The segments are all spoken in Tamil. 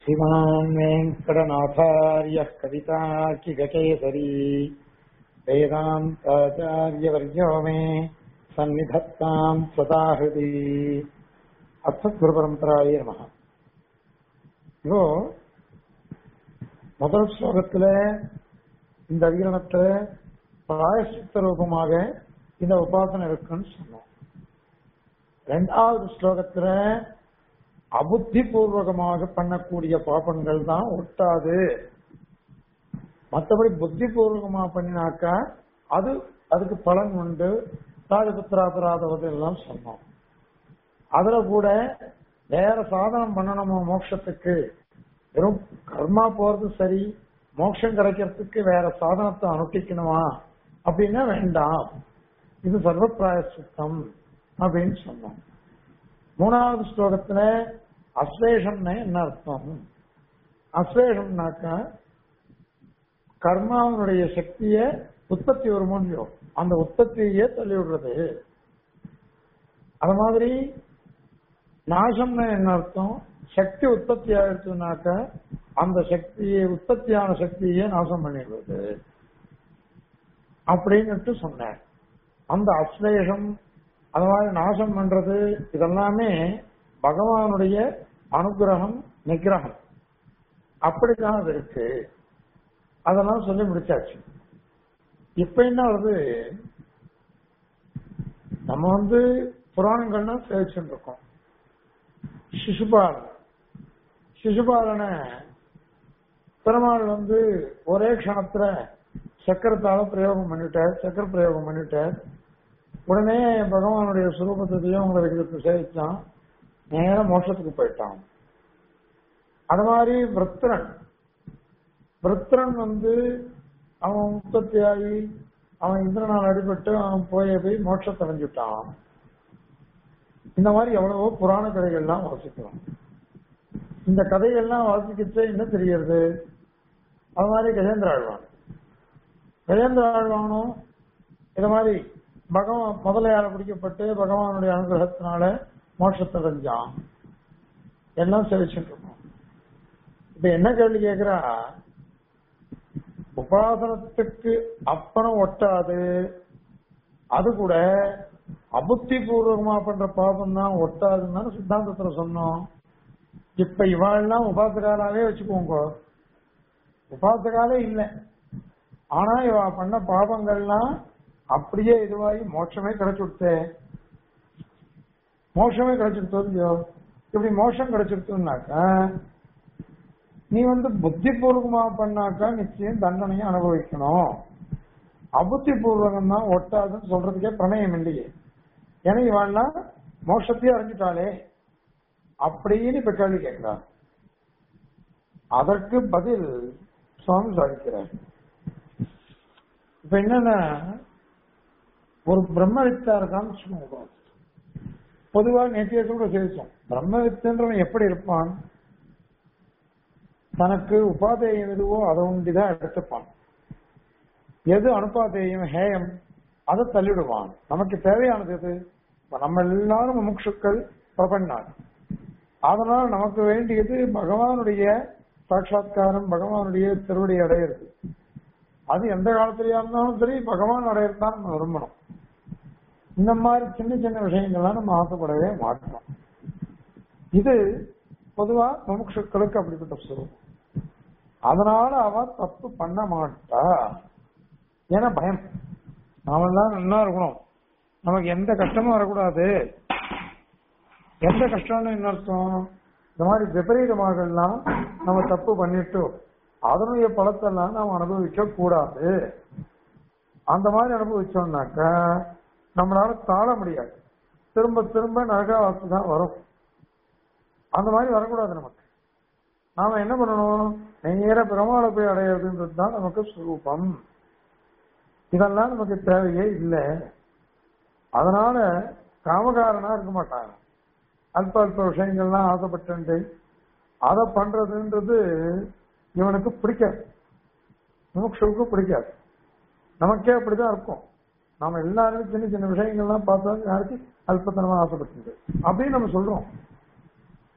श्रीमान् वेङ्कटनाथार्यः कवितार्किगकेसरी वेदान्ताचार्यवर्यो मे सन्निधत्ताम् सदा हृदि அர்த்தகுருபரம்பராயே நமக இப்போ முதல் ஸ்லோகத்துல இந்த அதிகரணத்துல பிராயசித்த ரூபமாக இந்த உபாசனை இருக்குன்னு சொன்னோம் ரெண்டாவது ஸ்லோகத்துல அபுத்தி பூர்வகமாக பண்ணக்கூடிய பாபங்கள் தான் ஒட்டாது மற்றபடி புத்தி பூர்வகமா பண்ணினாக்கா அது அதுக்கு பலன் உண்டு ராஜபுத்திராபராதவது எல்லாம் சொன்னோம் அதுல கூட வேற சாதனம் பண்ணணுமோ மோட்சத்துக்கு வெறும் கர்மா போறது சரி மோட்சம் கிடைக்கிறதுக்கு வேற சாதனத்தை அனுஷ்டிக்கணுமா அப்படின்னா வேண்டாம் இது சர்வப்பிராய சுத்தம் அப்படின்னு சொன்னோம் மூணாவது ஸ்லோகத்துல அஸ்லேஷம்னா என்ன அர்த்தம் அஸ்லேஷம்னாக்கா கர்மாவனுடைய சக்திய உற்பத்தி ஒரு முடியும் அந்த உற்பத்தியே தள்ளி விடுறது அது மாதிரி நாசம்னா என்ன அர்த்தம் சக்தி உற்பத்தி ஆயிடுச்சுனாக்க அந்த சக்தியை உற்பத்தியான சக்தியே நாசம் பண்ணிடுவது அப்படின்னுட்டு சொன்னேன் அந்த அஸ்லேஷம் அது மாதிரி நாசம் பண்றது இதெல்லாமே பகவானுடைய அனுகிரகம் நிகிரகம் அப்படிதான் அது இருக்கு அதெல்லாம் சொல்லி முடிச்சாச்சு இப்ப என்ன வருது நம்ம வந்து புராணங்கள்னா சேவிச்சுட்டு இருக்கோம் சிசுபாலன் சிசுபாலனை பெருமாள் வந்து ஒரே க்ஷணத்துல சக்கரத்தால பிரயோகம் பண்ணிட்டார் சக்கர பிரயோகம் பண்ணிட்டார் உடனே பகவானுடைய சுரூபத்தையும் உங்களை விகிதத்தை சேவிச்சான் நேரம் மோட்சத்துக்கு போயிட்டான் அது மாதிரி விருத்திரன் விருத்திரன் வந்து அவன் உற்பத்தியாகி அவன் இந்திரனால் அடிபட்டு அவன் போய் போய் மோட்சத்தை அடைஞ்சுட்டான் இந்த மாதிரி எவ்வளவோ புராண கதைகள்லாம் வாசிக்கலாம் இந்த கதைகள்லாம் வாசிக்கிச்சே என்ன தெரியறது அது மாதிரி கஜேந்திர ஆழ்வான் கஜேந்திர ஆழ்வானும் இது மாதிரி பகவான் முதலையால பிடிக்கப்பட்டு பகவானுடைய அனுகிரகத்தினால மோட்சத்தை அடைஞ்சான் எல்லாம் செவிச்சுட்டு இருக்கோம் இப்ப என்ன கேள்வி கேக்குறா உபாசனத்துக்கு அப்புறம் ஒட்டாது அது கூட அபுத்தி பூர்வகமா பண்ற பாபம் தான் ஒட்டாதுன்னு சித்தாந்தத்துல சொன்னோம் இப்ப இவாள்லாம் உபாசகாலாவே வச்சுக்கோங்க உபாசகாலே இல்லை ஆனா இவ பண்ண பாபங்கள்லாம் அப்படியே இதுவாகி மோட்சமே கிடைச்சுடுத்தே மோட்சமே கிடைச்சிருத்தோ இல்லையோ இப்படி மோட்சம் கிடைச்சிருத்துனாக்கா நீ வந்து புத்தி பூர்வமா பண்ணாக்கா நிச்சயம் தண்டனையும் அனுபவிக்கணும் அபுத்தி பூர்வகம் தான் ஒட்டாதுன்னு சொல்றதுக்கே பிரணயம் இல்லையே ஏன்னா இவன்லாம் மோட்சத்தையே அறிஞ்சிட்டாளே அப்படின்னு இப்ப கேள்வி கேட்கிறார் அதற்கு பதில் சுவாமி சாதிக்கிறார் இப்ப என்னன்னா ஒரு பிரம்மவித்தா இருக்கான்னு வச்சுக்கோங்க பொதுவா நேற்றைய கூட சேவிச்சோம் பிரம்மவித்தன்றவன் எப்படி இருப்பான் தனக்கு உபாதேயம் எதுவோ அதை உண்டிதான் எடுத்துப்பான் எது அனுபாதேயம் ஹேயம் அதை தள்ளிடுவான் நமக்கு தேவையானது எது நம்ம எல்லாரும் முமுட்சுக்கள் பிரபன்னார் அதனால நமக்கு வேண்டியது பகவானுடைய சாட்சா்காரம் பகவானுடைய திருவடி அடையிறது அது எந்த காலத்திலயா இருந்தாலும் சரி பகவான் அடையிறதான் நம்ம விரும்பணும் இந்த மாதிரி சின்ன சின்ன விஷயங்கள்லாம் நம்ம ஆசைப்படவே மாட்டோம் இது பொதுவா முமுட்சுக்களுக்கு அப்படிப்பட்ட சுரூபம் அதனால அவ தப்பு பண்ண மாட்டா ஏன்னா பயம் நாமெல்லாம் நல்லா இருக்கணும் நமக்கு எந்த கஷ்டமும் வரக்கூடாது எந்த கஷ்டம்னு என்ன அர்த்தம் இந்த மாதிரி விபரீதமாகலாம் நம்ம தப்பு பண்ணிட்டு அதனுடைய பலத்தெல்லாம் நாம் அனுபவிக்க கூடாது அந்த மாதிரி அனுபவிச்சோம்னாக்க நம்மளால தாழ முடியாது திரும்ப திரும்ப நரகாவாசி தான் வரும் அந்த மாதிரி வரக்கூடாது நமக்கு நாம என்ன பண்ணணும் நேர பெருமாளை போய் அடையிறதுன்றது தான் நமக்கு சுரூபம் இதெல்லாம் நமக்கு தேவையே இல்லை அதனால காமகாரனா இருக்க மாட்டாங்க அல்ப அல்ப விஷயங்கள்லாம் ஆசைப்பட்டு அதை பண்றதுன்றது இவனுக்கு பிடிக்காது முமுட்சுவுக்கு பிடிக்காது நமக்கே அப்படிதான் இருக்கும் நாம எல்லாருமே சின்ன சின்ன விஷயங்கள்லாம் பார்த்தா யாருக்கு அல்பத்தனமா ஆசைப்பட்டு அப்படின்னு நம்ம சொல்றோம்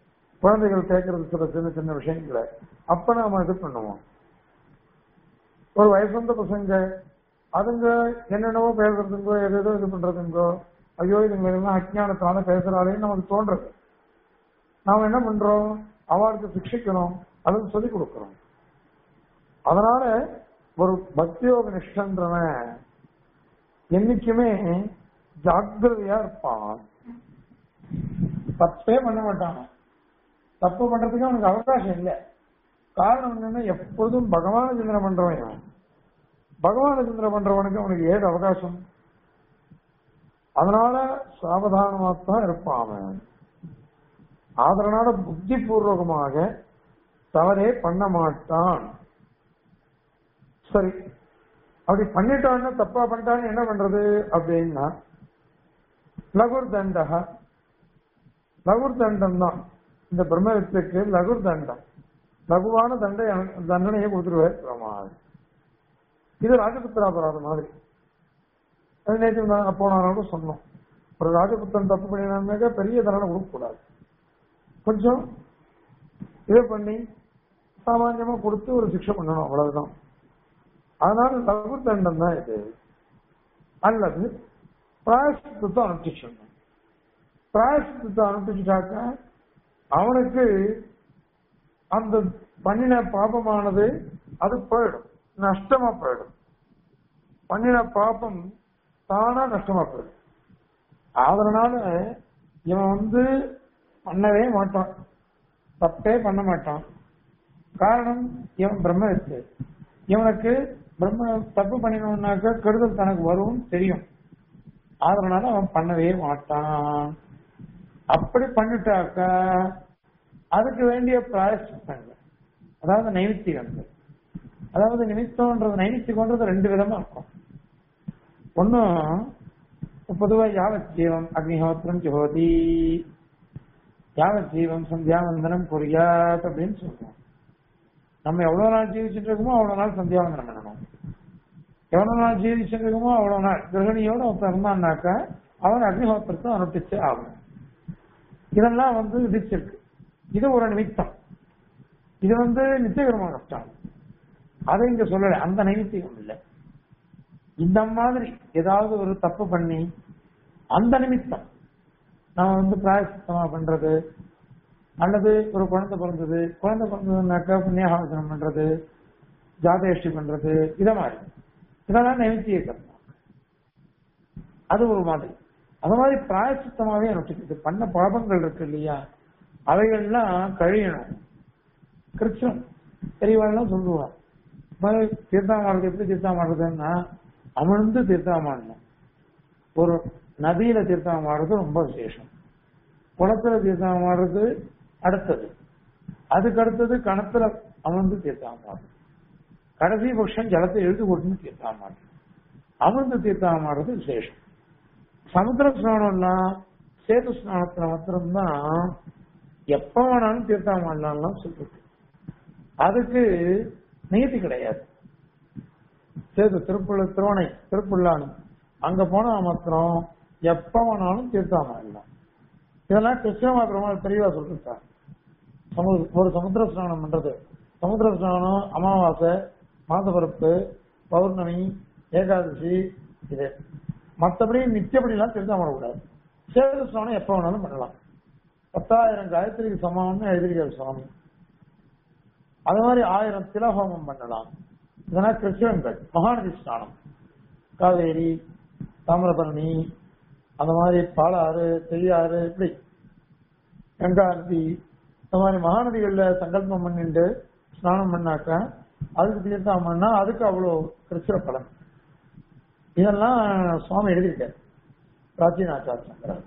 குழந்தைகள் கேட்கறது சில சின்ன சின்ன விஷயங்களை அப்ப நாம இது பண்ணுவோம் ஒரு வயசு வந்த பசங்க அதுங்க என்னென்னவோ பேசுறதுங்கோ எதோ இது பண்றதுங்கோ ஐயோ இதுங்க எல்லாம் அஜ்ஞானத்தால பேசுறாளேன்னு நமக்கு தோன்றது நாம என்ன பண்றோம் அவளுக்கு சிக்ஷிக்கணும் அதுக்கு சொல்லிக் கொடுக்கிறோம் அதனால ஒரு பக்தியோக நிஷ்டன்றவன் என்னைக்குமே ஜாக்கிரதையா இருப்பான் தப்பே பண்ண மாட்டான் தப்பு பண்றதுக்கு அவனுக்கு அவகாசம் இல்லை காரணம் என்னன்னா எப்பொழுதும் பகவான சிந்தனை பண்றவன் இவன். பகவான சிந்தனை பண்றவனுக்கு அவனுக்கு ஏது அவகாசம் அதனால சாவதானமா தான் இருப்பான் அவன் அதனால புத்தி பூர்வகமாக தவறே பண்ண மாட்டான் சரி அப்படி பண்ணிட்டான்னா தப்பா பண்ணிட்டான்னு என்ன பண்றது அப்படின்னா லகுர் தண்டக லகுர் தண்டம் தான் இந்த பிரம்மவித்துக்கு லகுர் தண்டம் லகுவான தண்டை தண்டனையை கொடுத்துருவார் பிரமாள் இது ராஜபுத்திராபராதம் மாதிரி அது நேற்று நான் போன நாளும் சொன்னோம் ஒரு ராஜபுத்திரன் தப்பு பண்ணினாக்க பெரிய தண்டனை கொடுக்கக்கூடாது கொஞ்சம் இதை பண்ணி சாமான்யமா கொடுத்து ஒரு சிக்ஷை பண்ணணும் அவ்வளவுதான் அதனால லகு தண்டம் தான் இது அல்லது பிராயசித்தத்தை அனுஷ்டிச்சிடணும் பிராயசித்தத்தை அனுஷ்டிச்சுட்டாக்க அவனுக்கு அந்த பண்ணின பாபமானது அது போயிடும் நஷ்டமா போயிடும் பண்ணின பாபம் தானா நஷ்டமா போயிடும் அதனால இவன் வந்து பண்ணவே மாட்டான் தப்பே பண்ண மாட்டான் காரணம் இவன் பிரம்மவித்து இவனுக்கு பிரம்ம தப்பு பண்ணினோம்னாக்க கெடுதல் தனக்கு வரும் தெரியும் அதனால அவன் பண்ணவே மாட்டான் அப்படி பண்ணிட்டாக்க அதுக்கு வேண்டிய பிராயசித்தங்கள் அதாவது நைமித்திகங்கள் அதாவது நிமித்தம்ன்றது நைமித்திகம்ன்றது ரெண்டு விதமா இருக்கும் ஒன்னும் பொதுவா யாவத் ஜீவம் அக்னிஹோத்திரம் ஜோதி யாவத் ஜீவம் சந்தியாவந்தனம் புரியாத் அப்படின்னு சொல்றோம் நம்ம எவ்வளவு நாள் ஜீவிச்சுட்டு இருக்கோமோ அவ்வளவு நாள் சந்தியாவந்தனம் பண்ணணும் எவ்வளவு நாள் ஜீவிச்சுட்டு இருக்கோமோ அவ்வளவு நாள் கிரகணியோட ஒருத்தன் இருந்தான்னாக்க அவன் அக்னிஹோத்திரத்தை அனுப்பிச்சு ஆகணும் இதெல்லாம் வந்து விதிச்சிருக்கு இது ஒரு நிமித்தம் இது வந்து நித்தியகரமான கஷ்டம் அதை இங்க சொல்லல அந்த நைமித்தியம் இல்லை இந்த மாதிரி ஏதாவது ஒரு தப்பு பண்ணி அந்த நிமித்தம் நம்ம வந்து பிராயசித்தமா பண்றது அல்லது ஒரு குழந்தை பிறந்தது குழந்தை பிறந்ததுனாக்கா புண்ணியகாசனம் பண்றது ஜாதேஷ்டி பண்றது இத மாதிரி இதெல்லாம் நைமித்திய கர்மம் அது ஒரு மாதிரி அது மாதிரி பிராயசித்தமாவே அனுஷ்டிக்கிறது பண்ண பாபங்கள் இருக்கு இல்லையா அவைகள்லாம் கழியணும் கிருஷ்ணன் பெரியவாள்லாம் சொல்லுவா தீர்த்தம் மாடுறது எப்படி தீர்த்தம் மாடுறதுன்னா அமிழ்ந்து தீர்த்தம் மாடணும் ஒரு நதியில தீர்த்தம் மாடுறது ரொம்ப விசேஷம் குளத்துல தீர்த்தம் மாடுறது அடுத்தது அதுக்கு அடுத்தது கணத்துல அமிர்ந்து தீர்த்தம் மாடுறது கடைசி பட்சம் ஜலத்தை எழுதி கொண்டு தீர்த்தம் மாடுறது அமிர்ந்து தீர்த்தம் மாடுறது விசேஷம் சமுத்திர ஸ்நானம்னா சேது ஸ்நானத்துல மாத்திரம்தான் எப்ப வேணாலும் தீர்த்தம் மாடலாம் சொல்லிருக்கு அதுக்கு நீதி கிடையாது சேது திருப்புள்ள திருவணை திருப்புள்ளானு அங்க போனா மாத்திரம் எப்ப வேணாலும் தீர்த்தம் மாடலாம் இதெல்லாம் கிருஷ்ண மாத்திரமா தெளிவா சொல்லிருக்காங்க சமு- ஒரு சமுத்திர ஸ்நானம் பண்றது சமுத்திர ஸ்நானம் அமாவாசை மாதபரப்பு பௌர்ணமி ஏகாதசி இது மற்றபடி நித்தியப்படிலாம் தீர்த்தம் பண்ணக்கூடாது சேது ஸ்நானம் எப்ப வேணாலும் பண்ணலாம் பத்தாயிரம் காயத்ரிக்கு சமம்னு எழுதிருக்காரு சுவாமி அது மாதிரி ஆயிரம் திலஹோமம் பண்ணலாம் இதெல்லாம் கிருஷ்ணங்கள் மகாநதி ஸ்நானம் காவேரி தாமிரபரணி அந்த மாதிரி பாலாறு பெரியாறு இப்படி கங்கா நதி இந்த மாதிரி மகாநதிகள்ல சங்கல்பம் பண்ணிட்டு ஸ்நானம் பண்ணாக்க அதுக்கு தீர்த்தம் பண்ணா அதுக்கு அவ்வளோ கிருஷ்ண பலன் இதெல்லாம் சுவாமி எழுதியிருக்காரு பிராச்சீனாச்சார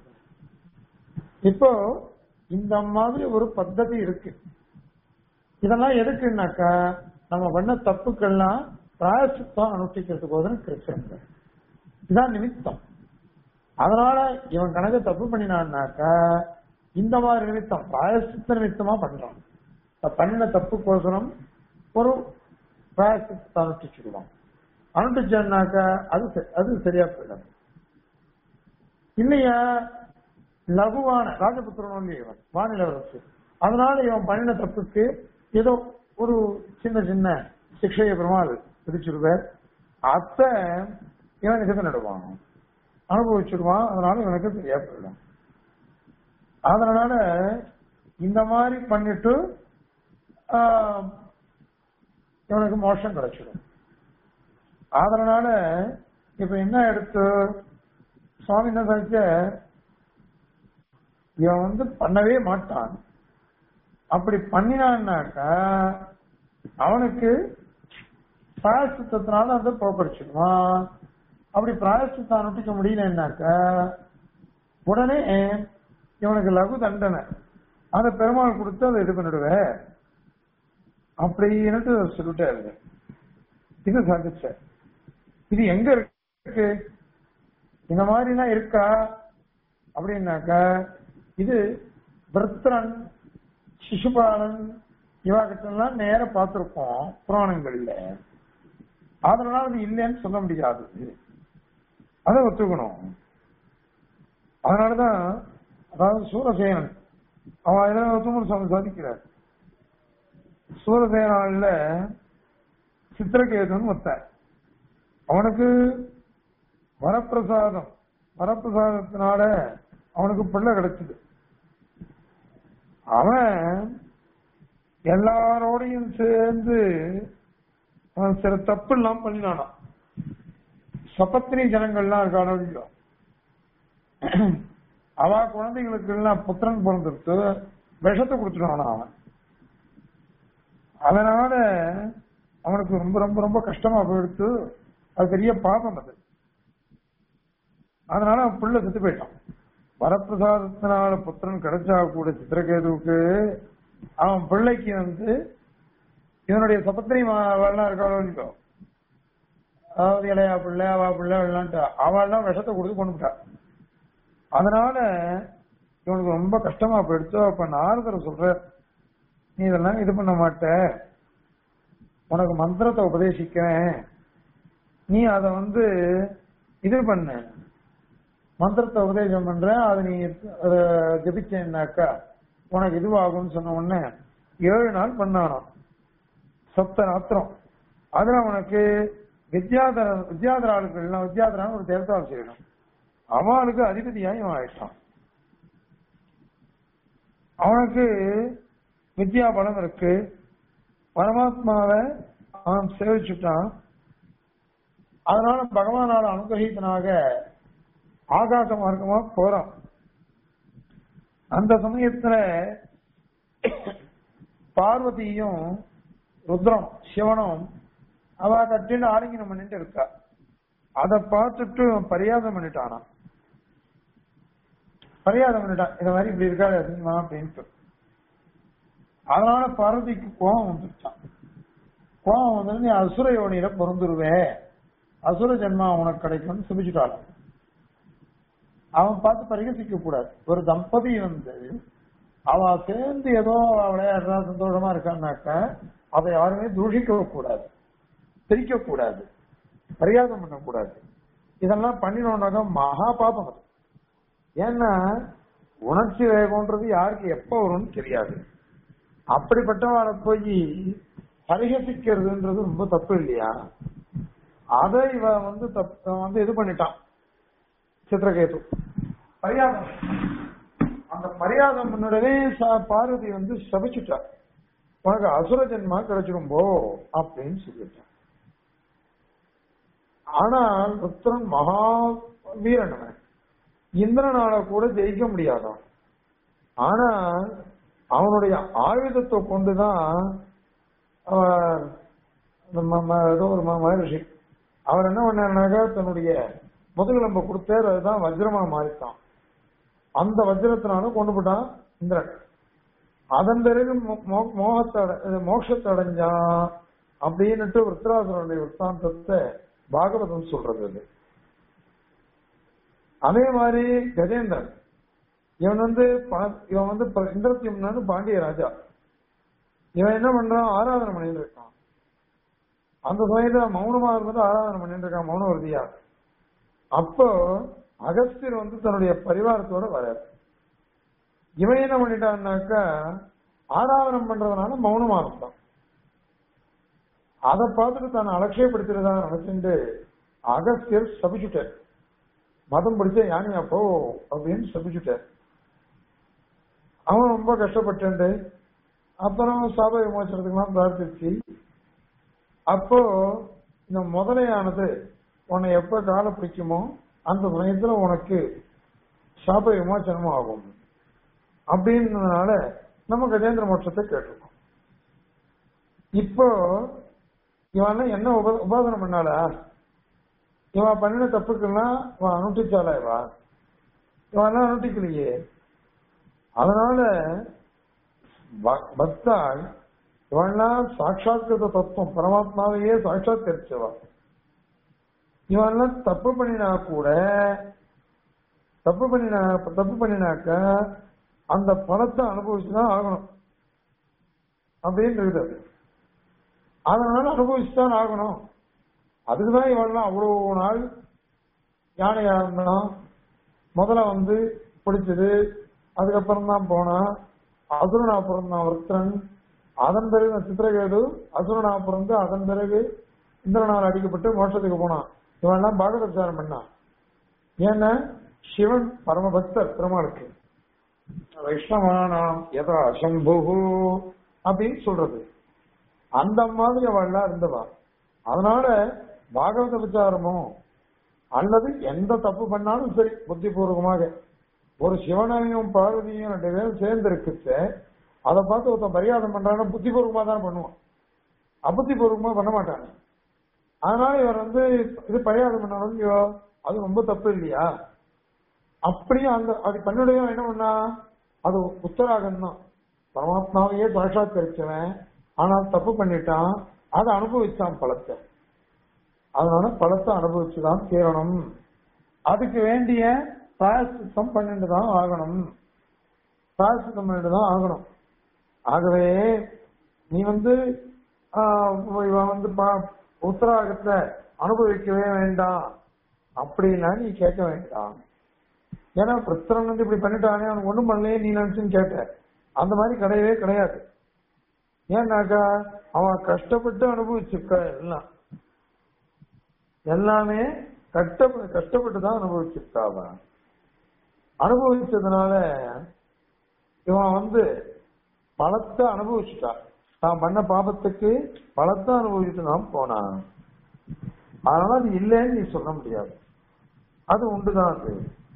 இப்போ இந்த மாதிரி ஒரு பద్ధதி இருக்கு இதெல்லாம் எதுக்குன்னாக்கா நம்ம பண்ண தப்புக்கெல்லாம் பிராயசித்தம் அனுஷ்டிக்கிறதுக்கு போதும் கிருஷ்ணங்கள் இதான் நிமித்தம் அதனால இவன் கணக்கு தப்பு பண்ணினான்னாக்கா இந்த மாதிரி நிமித்தம் பிராயசித்த நிமித்தமா பண்றான் இப்ப பண்ணின தப்புக்கோசரம் ஒரு பிராயசித்தத்தை அனுஷ்டிச்சுடுவான் அனுஷ்டிச்சான்னாக்கா அது சரி- அது சரியா போயிடும் இல்லையா லகுவான ராஜபுத்திரன் இவன் வானில அரசு அதனால இவன் பண்ணின தப்புக்கு ஏதோ ஒரு சின்ன சின்ன சிக்ஷையை பெருமாள் விதிச்சிருவார் அத்த இவன் இதுக்கு நடுவான் அனுபவிச்சிருவான் அதனால இவனுக்கு தெரியா போயிடும் அதனால இந்த மாதிரி பண்ணிட்டு ஆஹ், இவனுக்கு மோஷம் கிடைச்சிடும் அதனால இப்ப என்ன எடுத்து சுவாமி என்ன சொல்லிச்ச இவன் வந்து பண்ணவே மாட்டான் அப்படி பண்ணினான்னாக்கா அவனுக்கு பிராயசித்தத்தினால அந்த போக்கடிச்சிடுவான் அப்படி பிராயசித்தம் அனுப்பிக்க முடியலன்னாக்கா உடனே இவனுக்கு லகு தண்டனை அந்த பெருமாள் கொடுத்து அதை இது பண்ணிடுவேன் அப்படின்னுட்டு சொல்லிட்டாரு இது சாதிச்ச இது எங்க இருக்கு இந்த மாதிரிலாம் இருக்கா அப்படின்னாக்கா இது விருத்திரன் சிசுபாலன் இவாகிட்டெல்லாம் நேர பார்த்திருக்கோம் புராணங்கள்ல அதனால அது இல்லைன்னு சொல்ல முடியாது அதை ஒத்துக்கணும் அதனாலதான் அதாவது சூரசேனன் அவன் இதெல்லாம் ஒத்துமூணு சுவாமி சாதிக்கிறார் சூரசேனால சித்திரகேதுன்னு ஒருத்தன் அவனுக்கு வரப்பிரசாதம் வரப்பிரசாதத்தினால அவனுக்கு பிள்ளை கிடைச்சது அவன் எல்லாரோடையும் சேர்ந்து அவன் சில தப்பு எல்லாம் பண்ணினானா சபத்தினி ஜனங்கள்லாம் இருக்கானோ இல்லையோ அவ குழந்தைகளுக்கு எல்லாம் புத்திரன் பிறந்திருக்கு விஷத்தை கொடுத்துட்டானா அவன் அதனால அவனுக்கு ரொம்ப ரொம்ப ரொம்ப கஷ்டமா போயிடுத்து அது பெரிய பாபம் அது அதனால அவன் பிள்ளை செத்து போயிட்டான் வரப்பிரசாதத்தினால புத்திரன் கிடைச்சா கூட சித்திரகேதுவுக்கு அவன் பிள்ளைக்கு வந்து இவனுடைய சபத்திரி அவள்லாம் இருக்காளோ இல்லையோ அதாவது இளையா பிள்ளை அவா பிள்ளை விளான்ட்டு அவள்லாம் விஷத்தை கொடுத்து கொண்டுட்டா அதனால இவனுக்கு ரொம்ப கஷ்டமா போயிடுச்சோ அப்ப நாரதர் சொல்ற நீ இதெல்லாம் இது பண்ண மாட்ட உனக்கு மந்திரத்தை உபதேசிக்கிறேன் நீ அதை வந்து இது பண்ணு மந்திரத்தை உபதேசம் பண்ற அதை நீ அதை ஜபிச்சேன்னாக்கா உனக்கு இதுவாகும்னு சொன்ன உடனே ஏழு நாள் பண்ணானாம் சப்த ராத்திரம் அதுல உனக்கு வித்யாதர வித்யாதர ஆளுக்கள்லாம் வித்யாதரான்னு ஒரு தேவதால் செய்யணும் அவனுக்கு அதிபதியாய் இவன் ஆயிட்டான் அவனுக்கு வித்யா பலம் இருக்கு பரமாத்மாவை அவன் சேவிச்சுட்டான் அதனால பகவானால அனுகிரகித்தனாக ஆகாச மார்க்கமா போறான் அந்த சமயத்துல பார்வதியும் ருத்ரம் சிவனும் அவ கட்டின்னு ஆலிங்கனம் பண்ணிட்டு இருக்கா அதை பார்த்துட்டு இவன் பரியாதம் பண்ணிட்டானா பரியாதம் பண்ணிட்டான் இந்த மாதிரி இப்படி இருக்காது அப்படின்னா அப்படின்ட்டு அதனால பார்வதிக்கு கோபம் வந்துட்டான் கோபம் வந்து நீ அசுர யோனியில பிறந்துருவே அசுர ஜென்மா உனக்கு கிடைக்கும்னு சுபிச்சுட்டாள் அவன் பார்த்து பரிகசிக்க கூடாது ஒரு தம்பதி வந்து அவ சேர்ந்து ஏதோ விளையாடுறா சந்தோஷமா இருக்கான்னாக்க அதை யாருமே தூஷிக்க கூடாது பிரிக்க கூடாது பரியாசம் பண்ணக்கூடாது இதெல்லாம் பண்ணினோம்னாக்க மகா பாபம் அது ஏன்னா உணர்ச்சி வேகம்ன்றது யாருக்கு எப்ப வரும்னு தெரியாது அப்படிப்பட்டவரை போய் பரிகசிக்கிறதுன்றது ரொம்ப தப்பு இல்லையா அதை இவ வந்து தப்பு வந்து இது பண்ணிட்டான் சித்திரகேது பரியாதம் அந்த பரியாதம் முன்னடவே பார்வதி வந்து சபிச்சுட்டா உனக்கு அசுர ஜென்மா கிடைச்சிடும் போ அப்படின்னு சொல்லிட்டான் ஆனால் ருத்ரன் மகா வீரன் அவன் இந்திரனால கூட ஜெயிக்க முடியாதான் ஆனா அவனுடைய ஆயுதத்தை கொண்டுதான் அவர் நம்ம ம- ஏதோ ஒரு ம- மகரிஷி அவர் என்ன பண்ணாருனாக்கா தன்னுடைய முதுகெலும்பை கொடுத்தாரு அதுதான் வஜ்ரமா மாறித்தான் அந்த வஜ்ரத்தினால கொண்டு போட்டான் இந்திரன் அதன் பிறகு மோ- மோ- மோகத்தை அடை- இது மோட்சத்தை அடைஞ்சான் அப்படின்னுட்டு விருத்தராசுரனுடைய விற்த்தாந்தத்தை பாகவதம் சொல்றது அது அதே மாதிரி கஜேந்திரன் இவன் வந்து பா- இவன் வந்து ப- இந்திரத்யும்னு பாண்டிய ராஜா இவன் என்ன பண்றான் ஆராதனை பண்ணிட்டு இருக்கான் அந்த சமயத்துல மௌனமா இருந்து ஆராதனை பண்ணிட்டு இருக்கான் மௌனவர்தியா அப்போ அகஸ்தியர் வந்து தன்னுடைய பரிவாரத்தோட வரார் இவன் என்ன பண்ணிட்டான்னாக்கா ஆராதனம் பண்றதுனால மௌனமா இருந்தான் அதை பார்த்துட்டு தான் அலட்சியப்படுத்துறதா நினைச்சுட்டு அகஸ்தியர் சபிச்சுட்டார் மதம் பிடிச்ச யானையா போ அப்படின்னு சபிச்சுட்டார் அவன் ரொம்ப கஷ்டப்பட்டு அப்புறம் சாப விமோசனத்துக்குலாம் பிரார்த்திச்சு அப்போ இந்த முதலையானது உன்னை எப்ப கால பிடிக்குமோ அந்த சமயத்துல உனக்கு சாப விமோசனமும் ஆகும் அப்படின்றதுனால நம்ம கஜேந்திர மோட்சத்தை கேட்டிருக்கோம் இப்போ இவன் என்ன உப உபாதனம் பண்ணாளா இவன் பண்ணின தப்புக்கெல்லாம் இவன் அனுஷ்டிச்சாளா இவா இவன் அனுஷ்டிக்கலையே அதனால ப- பக்தாள் இவன்லாம் சாட்சாத்கிருத தத்துவம் பரமாத்மாவையே சாட்சாத்கரிச்சவா இவன்லாம் தப்பு பண்ணினா கூட தப்பு பண்ணினா தப்பு பண்ணினாக்க அந்த பணத்தை அனுபவிச்சுதான் ஆகணும் அப்படின்னு இருக்குது அதனால அனுபவிச்சுதான் ஆகணும் அதுக்குதான் இவன்லாம் அவ்வளவு நாள் யானையா இருந்தான் முதல்ல வந்து பிடிச்சது அதுக்கப்புறம் தான் போனான் அசுரனா பிறந்தான் ஒருத்தன் அதன் பிறகு சித்திரகேது அசுரனா பிறந்து அதன் பிறகு இந்திரனால் அடிக்கப்பட்டு மோட்சத்துக்கு போனான் இவன் எல்லாம் பாகவதாரம் பண்ணான் ஏன்னா சிவன் பரமபக்தர் பெருமாளுக்கு வைஷ்ணவானாம் யதா சம்பு அப்படின்னு சொல்றது அந்த மாதிரி அவள்லாம் இருந்தவா அதனால பாகவத விசாரமோ அல்லது எந்த தப்பு பண்ணாலும் சரி புத்திபூர்வமாக ஒரு சிவனையும் பார்வதியும் ரெண்டு பேரும் சேர்ந்து இருக்குச்சு அதை பார்த்து ஒருத்தன் பரிகாரம் பண்றான்னா புத்திபூர்வமா தான் பண்ணுவான் அபுத்திபூர்வமா பண்ண மாட்டாங்க அதனால இவர் வந்து இது பரிகாரம் பண்ணாலும் ஐயோ, அது ரொம்ப தப்பு இல்லையா அப்படியே அந்த அது கண்ணுடையும் என்ன பண்ணா அது உத்தராகம் தான் பரமாத்மாவையே சாட்சாத்கரிச்சவன் ஆனால் தப்பு பண்ணிட்டான் அதை அனுபவிச்சான் பழத்தை அதனால பழத்தை அனுபவிச்சுதான் தீரணும் அதுக்கு வேண்டிய பிராயசித்தம் பண்ணிட்டு தான் ஆகணும் பிராயசித்தம் பண்ணிட்டு தான் ஆகணும் ஆகவே நீ வந்து ஆஹ், இவன் வந்து ப- உத்தராகத்தை அனுபவிக்கவே வேண்டாம் அப்படின்னா நீ கேட்க வேண்டாம் ஏன்னா பிரச்சனை வந்து இப்படி பண்ணிட்டானே அவனுக்கு ஒண்ணும் பண்ணலையே நீ நினைச்சுன்னு கேட்ட அந்த மாதிரி கிடையவே கிடையாது ஏன்னாக்கா அவன் கஷ்டப்பட்டு அனுபவிச்சிருக்க எல்லாம் எல்லாமே கஷ்டப்பட்டு கஷ்டப்பட்டு தான் அனுபவிச்சிருக்கா அவன் அனுபவிச்சதுனால இவன் வந்து பலத்தை அனுபவிச்சுட்டான் தான் பண்ண பாபத்துக்கு பலத்தை அனுபவிச்சுட்டு தான் போனான் அதனால அது இல்லைன்னு நீ சொல்ல முடியாது அது உண்டுதான் அது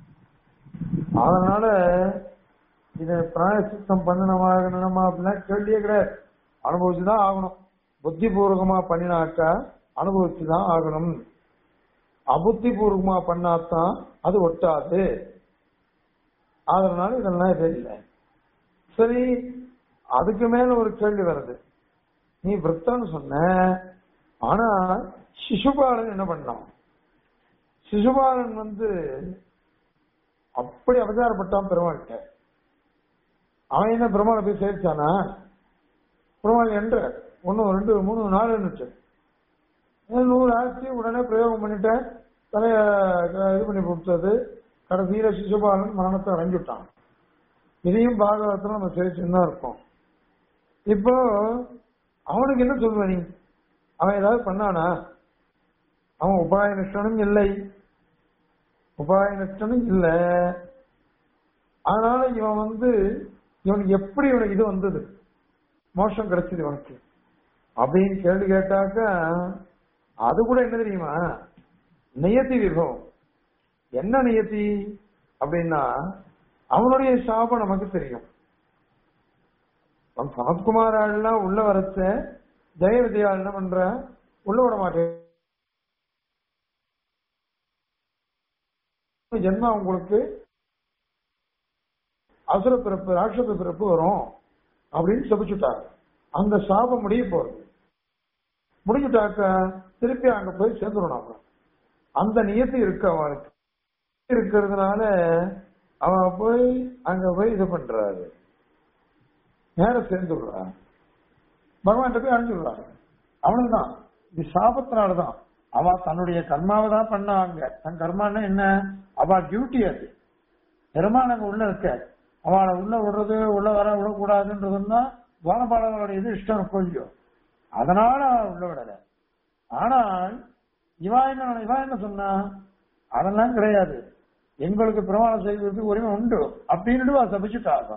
அதனால இத பிராயசித்தம் பண்ணணுமா பண்ணணுமா அப்படின்னா கேள்வியே கிடையாது அனுபவிச்சுதான் ஆகணும் புத்தி பூர்வகமா பண்ணினாக்கா அனுபவிச்சுதான் ஆகணும் அபுத்தி பூர்வகமா பண்ணாதான் அது ஒட்டாது அதனால இதெல்லாம் இது இல்லை சரி அதுக்கு மேல ஒரு கேள்வி வருது நீ விரத்தம்னு சொன்ன ஆனா சிசுபாலன் என்ன பண்ணான் சிசுபாலன் வந்து அப்படி அவதாரப்பட்டான் பெருமாள்கிட்ட அவன் என்ன பெருமாளை போய் சேர்த்தானா பெருமாள் என்ற ஒன்னு ரெண்டு மூணு நாலுன்னு நூறு ஆச்சு உடனே பிரயோகம் பண்ணிட்டேன் தலைய க- இது பண்ணி கொடுத்தது கடைசியில சிசுபாலன் மரணத்தை அடைஞ்சுட்டான் இதையும் பாகவதத்துல நம்ம சேர்த்துன்னு தான் இருக்கோம் இப்போ அவனுக்கு என்ன சொல்லுவ நீ அவன் ஏதாவது பண்ணானா அவன் உபாய நிஷ்டனும் இல்லை உபாய நிஷ்டனும் இல்ல அதனால இவன் வந்து இவனுக்கு எப்படி இவனுக்கு இது வந்தது மோஷம் கிடைச்சது இவனுக்கு அப்படின்னு கேள்வி கேட்டாக்கா அது கூட என்ன தெரியுமா நியத்தி விபவம் என்ன நியத்தி அப்படின்னா அவனுடைய சாபம் நமக்கு தெரியும் அவன் சனத்குமார் ஆள்லாம் உள்ள வரச்ச ஜெய விஜயா என்ன பண்ற உள்ள விட மாட்டேன் ஜென்மா உங்களுக்கு அசுர பிறப்பு ராட்சச பிறப்பு வரும் அப்படின்னு சபிச்சுட்டாங்க அந்த சாபம் முடிய போறது முடிஞ்சுட்டாக்க திருப்பி அங்க போய் சேர்ந்துடும் நாம அந்த நியத்து இருக்கு அவனுக்கு இருக்கிறதுனால அவன் போய் அங்க போய் இது பண்றாரு நேரம் சேர்ந்துடுறா பகவான் போய் அழிஞ்சுடுறாரு அவனுக்குதான் இது சாபத்தினாலதான் அவ தன்னுடைய கர்மாவை தான் பண்ணாங்க தன் கர்மான்னா என்ன அவ டியூட்டி அது பெருமானங்க உள்ள இருக்க அவளை உள்ள விடுறது உள்ள வர விடக்கூடாதுன்றதும் தான் துவாரபாலகரோட இது இஷ்டம் கொள்ளியோ அதனால அவன் உள்ள விடல ஆனால் இவா என்ன இவா என்ன சொன்னா அதெல்லாம் கிடையாது எங்களுக்கு பிரமாணம் செய்வதற்கு உரிமை உண்டு அப்படின்னு சபிச்சுட்டாங்க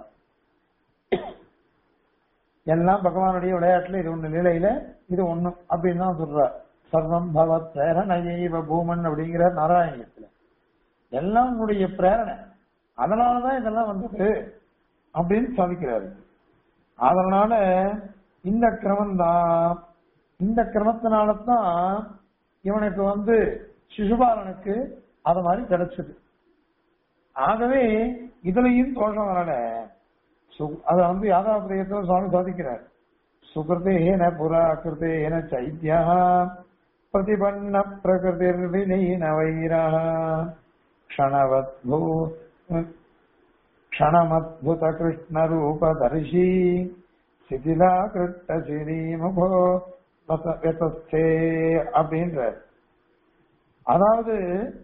எல்லாம் பகவானுடைய விளையாட்டுல இது ஒண்ணு நிலையில இது ஒண்ணு அப்படின்னு தான் சொல்றார் சர்வம் பவத் பிரேரணையைவ பூமன் அப்படிங்கிற நாராயணியத்துல எல்லாம் உன்னுடைய பிரேரணை அதனாலதான் இதெல்லாம் வந்தது அப்படின்னு சாதிக்கிறாரு அதனால இந்த கிரமம் தான் இந்த கிரமத்தினாலதான் இவனுக்கு வந்து சிசுபாலனுக்கு அது மாதிரி கிடைச்சது ஆகவே இதுலயும் தோஷம் வரல சு- அத வந்து யாதாபிரியத்தில் சுவாமி சாதிக்கிறார் சுகிருதேன புரா கிருதேன சைத்யா பிரதிபன்ன பிரகிருதிர்விலீன வைரா க்ஷணவத்பூ க்ஷணமத்புத கிருஷ்ண ரூபதர்ஷி சிதிலா கிருட்ட சிரீமுகோ வெதஸ்தே அப்படின்றார் அதாவது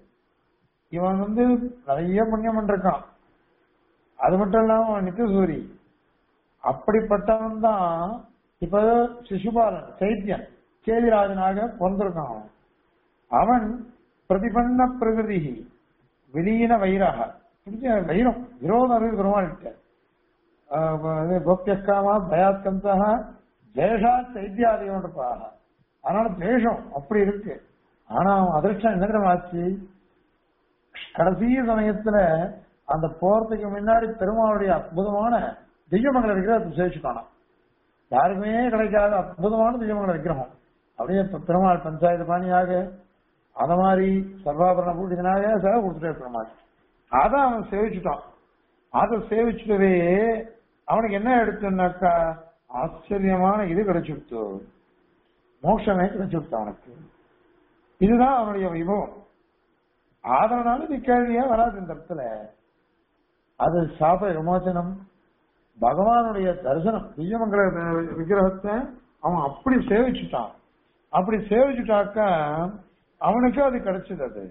இவன் வந்து நிறைய புண்ணியம் பண்ணிருக்கான் அது மட்டும் இல்லாம அவன் நித்தியசூரி அப்படிப்பட்டவன் தான் இப்ப சிசுபாலன் சைத்தியன் சேதிராஜனாக பிறந்திருக்கான் அவன் அவன் பிரதிபன்ன பிரகிருதி விலீன வைராக புரிஞ்ச வைரம் விரோதம் இருக்கு பெருமாள்கிட்ட கோப்பியக்காமா பயாத்கந்தா ஜெயஷா சைத்தியாதிகோடப்பாக அதனால தேஷம் அப்படி இருக்கு ஆனா அவன் அதிர்ஷ்டம் என்ன தெரியுமா ஆச்சு கடைசி சமயத்துல அந்த போறதுக்கு முன்னாடி பெருமாளுடைய அற்புதமான திவ்யமங்கல விக்கிரகத்தை சேவிச்சுட்டானாம் யாருக்குமே கிடைக்காத அற்புதமான திவ்யமங்கல விக்கிரகம் அப்படியே பெ- பெருமாள் பஞ்சாயத்து பாணியாக அத மாதிரி சர்வாபரண பூட்டிதனாக சேவை கொடுத்துட்டே பெருமாள் அதை அவன் சேவிச்சுட்டான் அதை சேவிச்சுட்டவே அவனுக்கு என்ன எடுத்துனாக்கா ஆச்சரியமான இது கிடைச்சுடுத்து மோட்சமே கிடைச்சுடுத்து அவனுக்கு இதுதான் அவனுடைய வைபவம் அதனால இது கேள்வியா வராது இந்த இடத்துல அது சாப விமோசனம் பகவானுடைய தரிசனம் திவ்யமங்கல விக்கிரகத்தை அவன் அப்படி சேவிச்சுட்டான் அப்படி சேவிச்சுட்டாக்கா அவனுக்கு அது கிடைச்சது அது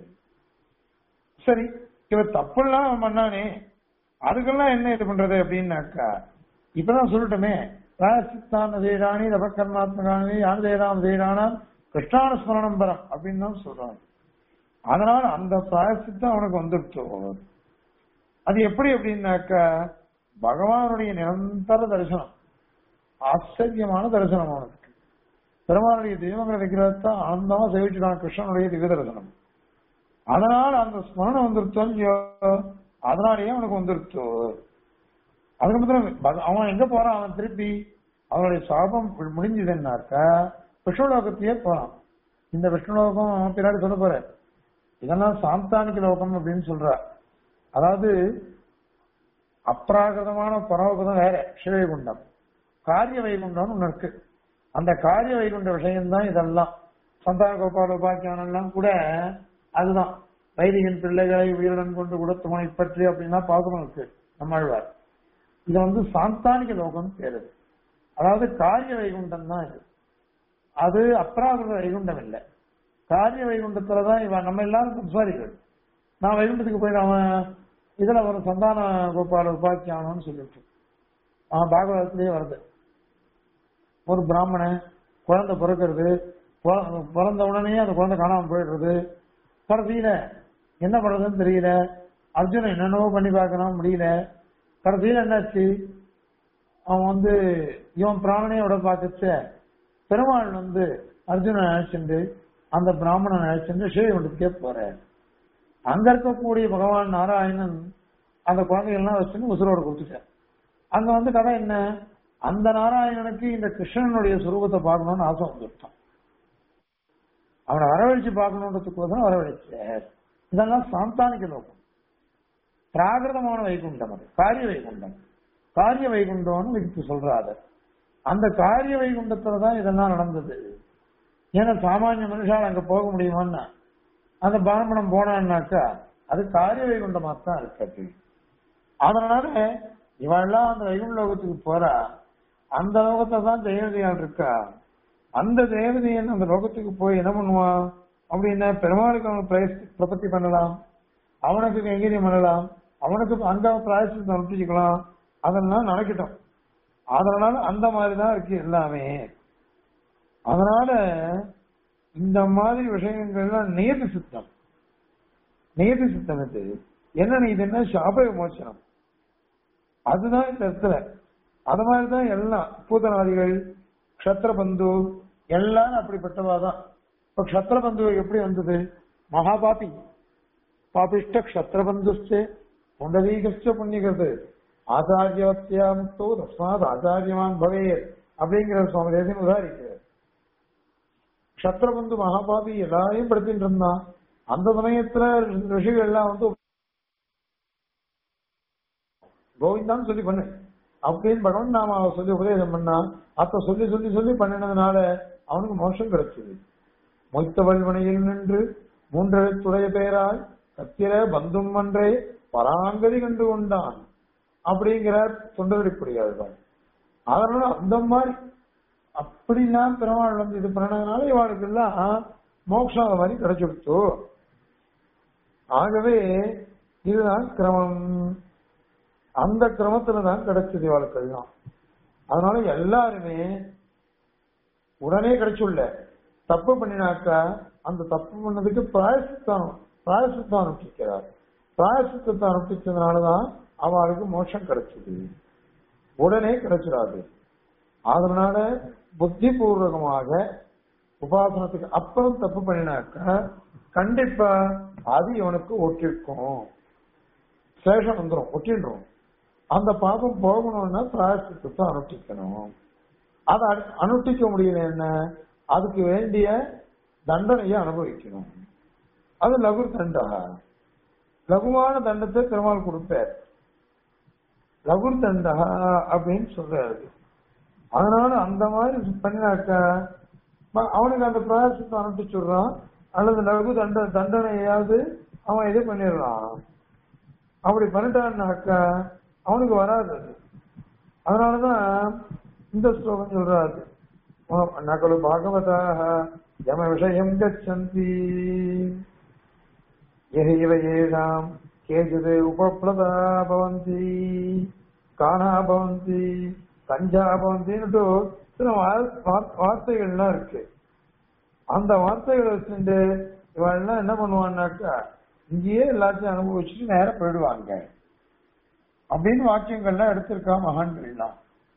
சரி இவன் தப்பெல்லாம் அவன் பண்ணானே அதுக்கெல்லாம் என்ன இது பண்றது அப்படின்னாக்கா இப்பதான் சொல்லட்டுமே பிராயசித்தான செய்தானி ரபகர்மாத்மகானி யானதேராம் செய்தானாம் கிருஷ்ணானுஸ்மரணம் பரம் அப்படின்னு தான் சொல்றாங்க அதனால அந்த பிராயசித்தம் அவனுக்கு வந்துடுச்சு அது எப்படி அப்படின்னாக்கா பகவானுடைய நிரந்தர தரிசனம் ஆச்சரியமான தரிசனம் அவனுக்கு பெருமானுடைய தெய்வங்களை விக்கிரகத்தை ஆனந்தமா சேவிச்சுட்டான் கிருஷ்ணனுடைய திவ்ய தரிசனம் அதனால அந்த ஸ்மரணம் வந்துருச்சோ இல்லையோ அதனாலேயே அவனுக்கு வந்துருச்சு அதுக்கப்புறம் பக- அவன் எங்க போறான் அவன் திருப்பி அவனுடைய சாபம் முடிஞ்சதுன்னாக்கா விஷ்ணுலோகத்தையே போறான் இந்த விஷ்ணுலோகம் பின்னாடி சொல்ல போற இதெல்லாம் சாந்தானிக லோகம் அப்படின்னு சொல்ற அதாவது அப்ராகிருதமான பரமபதம் வேற சிவவைகுண்டம் காரிய வைகுண்டம்னு ஒண்ணு இருக்கு அந்த காரிய வைகுண்ட விஷயம்தான் இதெல்லாம் சந்தான கோபால உபாக்கியானம் எல்லாம் கூட அதுதான் வைதிகன் பிள்ளைகளை உயிருடன் கொண்டு கூட துணை பற்றி அப்படின்னா பார்க்கணும் இருக்கு நம்மாழ்வார் இது வந்து சாந்தானிக லோகம் பேரு அதாவது காரிய வைகுண்டம் தான் இது அது அப்ராகிருத வைகுண்டம் இல்லை காரிய வைகுண்டத்துலதான் இவன் நம்ம எல்லாரும் சம்சாரிகள் நான் வைகுண்டத்துக்கு போய் அவன் இதுல ஒரு சந்தான கோபால உபாக்கியானம்னு சொல்லிட்டு அவன் பாகவதத்திலேயே வருது ஒரு பிராமணன் குழந்தை பிறக்கிறது பிற- பிறந்த உடனே அந்த குழந்தை காணாம போயிடுறது கடைசியில என்ன பண்றதுன்னு தெரியல அர்ஜுனன் என்னென்னவோ பண்ணி பார்க்கணும் முடியல கடைசியில என்னாச்சு அவன் வந்து இவன் பிராமணைய விட பார்க்கச்ச பெருமாள் வந்து அர்ஜுனன் அழைச்சிட்டு அந்த பிராமணன் அழைச்சிட்டு ஸ்ரீவைகுண்டத்துக்கே போறார் அங்க இருக்கக்கூடிய பகவான் நாராயணன் அந்த குழந்தைகள்லாம் வச்சுன்னு உசுரோட கொடுத்துட்டார் அங்க வந்து கதை என்ன அந்த நாராயணனுக்கு இந்த கிருஷ்ணனுடைய சுரூபத்தை பார்க்கணும்னு ஆசை வந்துட்டான் அவனை வரவழைச்சு பார்க்கணுன்றதுக்கோசரம் வரவழைச்சார் இதெல்லாம் சாந்தானிக லோகம் பிராகிருதமான வைகுண்டம் அது காரிய வைகுண்டம் காரிய வைகுண்டம்னு இதுக்கு சொல்றாரு அந்த காரிய வைகுண்டத்துல தான் இதெல்லாம் நடந்தது ஏன்னா சாமானிய மனுஷால் அங்க போக முடியுமான்னா அந்த பிராமணம் போனான்னாக்கா அது காரிய வைகுண்டமா தான் இருக்காது அதனால இவெல்லாம் அந்த வைகுண்ட லோகத்துக்கு போறா அந்த லோகத்தை தான் தேவதையால் இருக்கா அந்த தேவதையன் அந்த லோகத்துக்கு போய் என்ன பண்ணுவான் அப்படின்னா பெருமாளுக்கு அவனுக்கு பிரயஸ்- பிரபத்தி பண்ணலாம் அவனுக்கு கைங்கரியம் பண்ணலாம் அவனுக்கு அங்க பிராயசத்தை அனுப்பிச்சுக்கலாம் அதெல்லாம் நடக்கட்டும் அதனால அந்த மாதிரிதான் இருக்கு எல்லாமே அதனால இந்த மாதிரி விஷயங்கள்லாம் நேதி சித்தம் நேதி சித்தம் இது என்ன இது என்ன சாப விமோசனம் அதுதான் இந்த இடத்துல அது மாதிரிதான் எல்லாம் பூதநாதிகள் க்ஷத்ரபந்து எல்லாரும் அப்படிப்பட்டவாதான் இப்ப க்ஷத்ரபந்து எப்படி வந்தது மகாபாபி பாபிஷ்ட க்ஷத்ரபந்துஸ்து புண்டரீகஸ்ட புண்ணியகிறது ஆச்சாரியவத்தியா முக்தோ தஸ்மாத் ஆச்சாரியமான் பவே அப்படிங்கிற சுவாமி தேசியம் உதாரிக்கிறார் க்ஷத்ரபந்து மகாபாபி எல்லாரையும் படுத்திட்டு இருந்தான் அந்த சமயத்துல ரிஷிகள் எல்லாம் வந்து கோவிந்தான்னு சொல்லி பண்ணு அப்படின்னு பகவான் நாம அவ சொல்லி உபதேசம் பண்ணா அத்த சொல்லி சொல்லி சொல்லி பண்ணினதுனால அவனுக்கு மோட்சம் கிடைச்சது மொய்த்தவள் மனையில் நின்று மூன்றெழுத்துடைய பெயரால் கத்திர பந்தும் ஒன்றே பராங்கதி கண்டு கொண்டான் அப்படிங்கிறார் தொண்டரிப்புரியார்கள் அதனால அந்த மாதிரி அப்படிலாம் பெருமாள் வந்து இது பண்ணதுனால இவாளுக்கு எல்லாம் மோட்சம் அந்த மாதிரி கிடைச்சிடுச்சு ஆகவே இதுதான் கிரமம் அந்த கிரமத்துல தான் கிடைச்சது இவாளுக்கு எல்லாம் அதனால எல்லாருமே உடனே கிடைச்சுள்ள தப்பு பண்ணினாக்கா அந்த தப்பு பண்ணதுக்கு பிராயசித்தம் பிராயசித்தம் அனுப்பிக்கிறார் பிராயசித்தத்தை அனுப்பிச்சதுனாலதான் அவளுக்கு மோட்சம் கிடைச்சது உடனே கிடைச்சிடாது அதனால புத்தி பூர்வகமாக உபாசனத்துக்கு அப்புறம் தப்பு பண்ணினாக்கா கண்டிப்பா அது இவனுக்கு ஒட்டிருக்கும் சேஷம் வந்துடும் ஒட்டின்றோம் அந்த பாபம் போகணும்னா பிராயசித்தத்தை அனுஷ்டிக்கணும் அதை அனு- அனுஷ்டிக்க முடியல என்ன அதுக்கு வேண்டிய தண்டனையை அனுபவிக்கணும் அது லகு தண்டா லகுவான தண்டத்தை பெருமாள் கொடுப்பார் லகு தண்டா அப்படின்னு சொல்றாரு அதனால அந்த மாதிரி பண்ணினாக்கா ம- அவனுக்கு அந்த பிராயசத்தை அனுப்பிச்சுடுறான் அல்லது லகு தண்ட தண்டனையாவது அவன் இது பண்ணிடுறான் அப்படி பண்ணிட்டான்னாக்கா அவனுக்கு வராது அது அதனாலதான் இந்த ஸ்லோகம் சொல்றாரு நகலு பாகவதாக யம விஷயம் கச்சந்தி எஹைவ ஏஷாம் கேஜித் உபப்ளதா பவந்தி காணா பவந்தி கஞ்சா பவந்தின்னுட்டு சில வார்- வார்- வார்த்தைகள்லாம் இருக்கு அந்த வார்த்தைகளை வச்சுட்டு இவெல்லாம் என்ன பண்ணுவான்னாக்கா இங்கேயே எல்லாத்தையும் அனுபவிச்சுட்டு நேரா போயிடுவாங்க அப்படின்னு வாக்கியங்கள்லாம் எடுத்திருக்கா மகான்கள்லாம்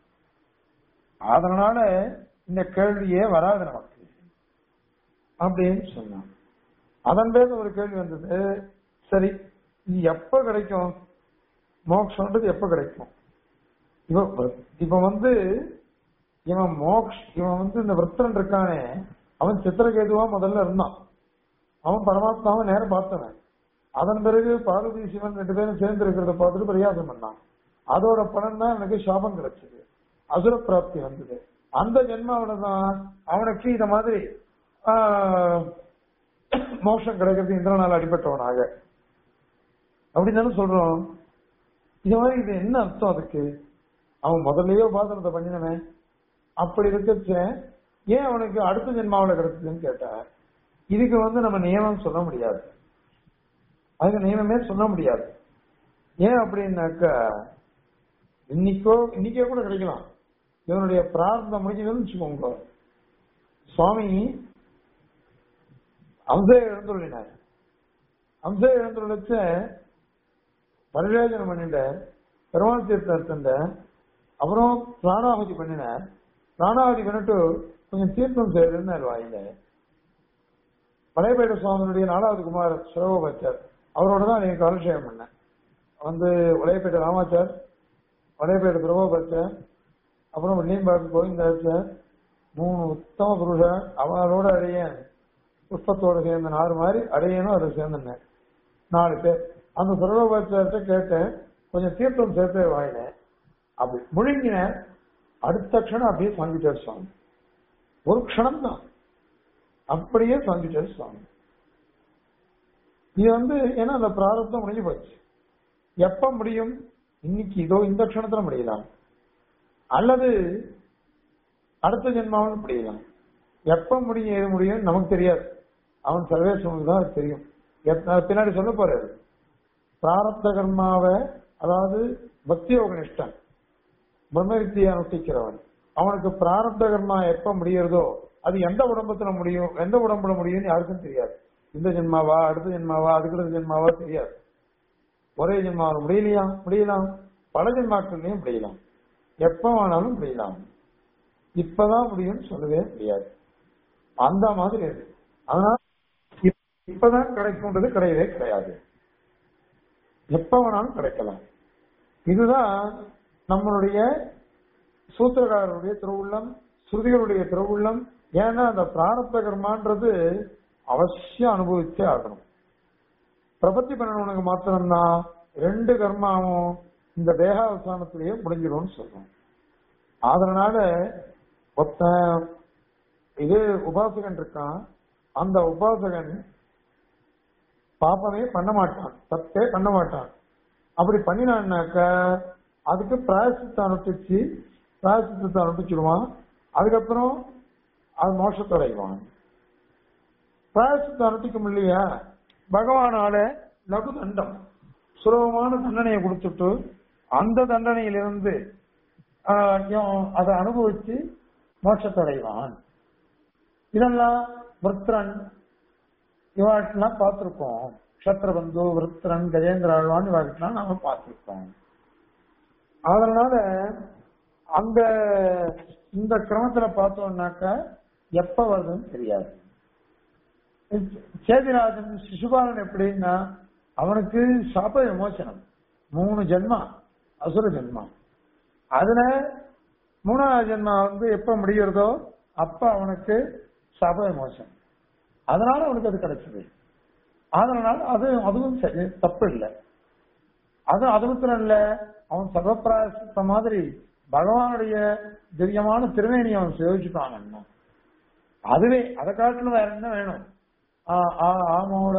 அதனால இந்த கேள்வியே வராது நமக்கு அப்படின்னு சொன்னான் அதன் பேர்ல ஒரு கேள்வி வந்தது சரி இது எப்ப கிடைக்கும் மோக்ஷன்றது எப்ப கிடைக்கும் இப்ப இப்ப வந்து இவன் மோக்ஷ் இவன் வந்து இந்த விருத்தன் இருக்கானே அவன் சித்திரகேதுவா முதல்ல இருந்தான் அவன் பரமாத்மாவை நேரம் பார்த்தவன் அதன் பிறகு பார்வதி சிவன் ரெண்டு பேரும் சேர்ந்து இருக்கிறத பார்த்துட்டு பரியாசம் பண்ணான் அதோட பலன் தான் எனக்கு சாபம் கிடைச்சது அசுர பிராப்தி வந்தது அந்த ஜென்மாவில தான் அவனுக்கு இந்த மாதிரி ஆஹ், மோட்சம் கிடைக்கிறது இந்திரனால் அடிபட்டவனாக அப்படின்னு சொல்றோம் இது மாதிரி இது என்ன அர்த்தம் அதுக்கு அவன் முதல்லயே உபாசனத்தை பண்ணினவன் அப்படி இருக்கச்ச ஏன் அவனுக்கு அடுத்த ஜென்மாவில கிடைச்சதுன்னு கேட்டா இதுக்கு வந்து நம்ம நியமம் சொல்ல முடியாது அதுக்கு நியமமே சொல்ல முடியாது ஏன் அப்படின்னாக்கா இன்னைக்கோ இன்னைக்கே கூட கிடைக்கலாம் இவனுடைய பிரார்த்தம் முடிஞ்சதுன்னு வச்சுக்கோங்க சுவாமி அம்சே எழுந்துள்ளினார் அம்சே எழுந்துள்ளச்ச பரிவேஜனம் பண்ணிட்ட பெருமாள் தீர்த்தந்த அப்புறம் பிராணாகுதி பண்ணினார் பிராணாகுதி பண்ணிட்டு கொஞ்சம் தீர்த்தம் செய்யறதுன்னு வாயில பழையபேட்ட சுவாமியுடைய நாலாவது குமார் சிரவோபச்சர் அவரோட தான் எனக்கு அபிஷேகம் பண்ணேன் வந்து உலையப்பேட்டை ராமாச்சார் வடையப்பேட்டை பிரபோபச்சர் அப்புறம் வெள்ளியம்பாக்கு கோவிந்தாச்சார் மூணு உத்தம புருஷன் அவனோட அடையன் புஷ்பத்தோட சேர்ந்த நாலு மாதிரி அடையனும் அதை சேர்ந்துனேன் நாலு பேர் அந்த பிரபோபச்சார்கிட்ட கேட்டேன் கொஞ்சம் தீர்த்தம் சேர்த்தே வாங்கினேன் அப்படி முழுங்கினேன் அடுத்த க்ஷணம் அப்படியே சாங்கிட்டார் சுவாமி ஒரு க்ஷணம் தான் அப்படியே சாங்கிட்டார் சுவாமி இது வந்து ஏன்னா அந்த பிராரப்தம் முடிஞ்சு போச்சு எப்ப முடியும் இன்னைக்கு இதோ இந்த க்ஷணத்துல முடியலாம் அல்லது அடுத்த ஜென்மாவில் முடியலாம் எப்ப முடியும் எது முடியும் நமக்கு தெரியாது அவன் சர்வேஸ்வனுக்கு தான் அது தெரியும் எத்த- பின்னாடி சொல்ல போறாரு பிராரப்த கர்மாவை அதாவது பக்தி யோக நிஷ்டன் பிரம்ம வித்தியை அனுஷ்டிக்கிறவன் அவனுக்கு பிராரப்த கர்மா எப்ப முடியறதோ அது எந்த உடம்புல முடியும் எந்த உடம்புல முடியும்னு யாருக்கும் தெரியாது இந்த ஜென்மாவா அடுத்த ஜென்மாவா அதுக்கடுத்த ஜென்மாவா தெரியாது ஒரே ஜென்மாவில் முடியலையா முடியலாம் பல ஜென்மாக்கள்லயும் முடியலாம் எப்ப வேணாலும் முடியலாம் இப்பதான் முடியும்னு சொல்லவே முடியாது அந்த மாதிரி இருக்கு அதனால இப்ப- இப்பதான் கிடைக்கும்ன்றது கிடையவே கிடையாது எப்ப வேணாலும் கிடைக்கலாம் இதுதான் நம்மளுடைய சூத்திரக்காரருடைய திருவுள்ளம் ஸ்ருதிகளுடைய திருவுள்ளம் ஏன்னா அந்த பிராரப்த கர்மான்றது அவசியம் அனுபவிச்சே ஆகணும் பிரபத்தி பண்ணவனுக்கு மாத்திரம்தான் ரெண்டு கர்மாவும் இந்த தேகாவசானத்திலேயே முடிஞ்சிடும்னு சொல்றோம் அதனால ஒருத்தன் இது உபாசகன் இருக்கான் அந்த உபாசகன் பாப்பமே பண்ண மாட்டான் தப்பே பண்ண மாட்டான் அப்படி பண்ணினான்னாக்க அதுக்கு பிராயசித்தை அனுப்பிச்சு பிராயசித்தத்தை அனுப்பிச்சிடுவான் அதுக்கப்புறம் அது மோட்சத்தை அடைவான் பிராயசித்தை அனுப்பிக்க முடியலையா பகவானால லகு தண்டம் சுலபமான தண்டனையை கொடுத்துட்டு அந்த தண்டனையிலிருந்து ஆஹ், இவன் அதை அனுபவிச்சு மோட்சத்தை அடைவான் இதெல்லாம் விருத்ரன் இவாட்டெல்லாம் பார்த்திருக்கோம் க்ஷத்ரபந்து விருத்ரன் கஜேந்திர ஆழ்வான் இவாட்டெல்லாம் நாம பார்த்திருக்கோம் அதனால அந்த இந்த கிரமத்துல பார்த்தோம்னாக்க எப்ப வருதுன்னு தெரியாது சேதிராஜன் சிசுபாலன் எப்படின்னா அவனுக்கு சாப விமோசனம் மூணு ஜென்மா அசுர ஜென்மா அதுல மூணாவது ஜென்மா வந்து எப்ப முடிகிறதோ அப்ப அவனுக்கு சாப விமோசனம் அதனால அவனுக்கு அது கிடைச்சது அதனால அது அதுவும் சரி தப்பு இல்லை அது அது மாத்திரம் இல்ல அவன் சர்வப்பிராயசத்த மாதிரி பகவானுடைய திவ்யமான திருமேனியை அவன் சேவிச்சுட்டான் இன்னும் அதுவே அதை காட்டிலும் வேற என்ன வேணும் ஆ- ஆ- ஆமோட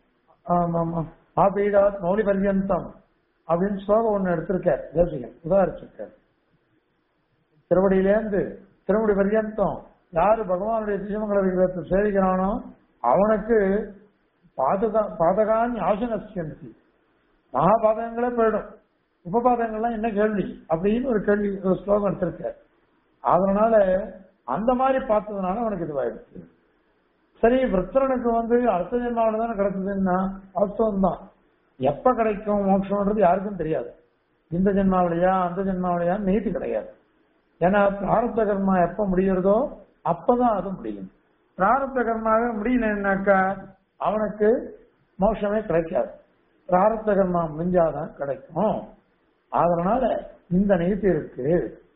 ஆ பீடா மௌலி பர்யந்தம் அப்படின்னு ஸ்லோகம் ஒண்ணு எடுத்திருக்கார் தேசிகன் உதாரிச்சிருக்கார் திருவடியிலேருந்து திருவடி பர்யந்தம் யாரு பகவானுடைய திசமங்கல விக்கிரகத்தை சேவிக்கிறானோ அவனுக்கு பாதகா பாதகான் யாசனசியந்தி மகாபாதகங்களே போயிடும் உபபாதகங்கள்லாம் என்ன கேள்வி அப்படின்னு ஒரு கேள்வி ஒரு ஸ்லோகம் எடுத்திருக்கார் அதனால அந்த மாதிரி பார்த்ததுனால அவனுக்கு இதுவாயிடுச்சு சரி விருத்தரனுக்கு வந்து அடுத்த ஜென்மாவில தானே கிடைச்சதுன்னா வாஸ்தவம் தான் எப்ப கிடைக்கும் மோட்சம்ன்றது யாருக்கும் தெரியாது இந்த ஜென்மாவிலையா அந்த ஜென்மாவிலையா நீதி கிடையாது ஏன்னா பிராரப்த கர்மா எப்ப முடிகிறதோ அப்பதான் அது முடியும் பிராரப்த கர்மாவே முடியலன்னாக்கா அவனுக்கு மோட்சமே கிடைக்காது பிராரப்த கர்மா முடிஞ்சாதான் கிடைக்கும் அதனால இந்த நீதி இருக்கு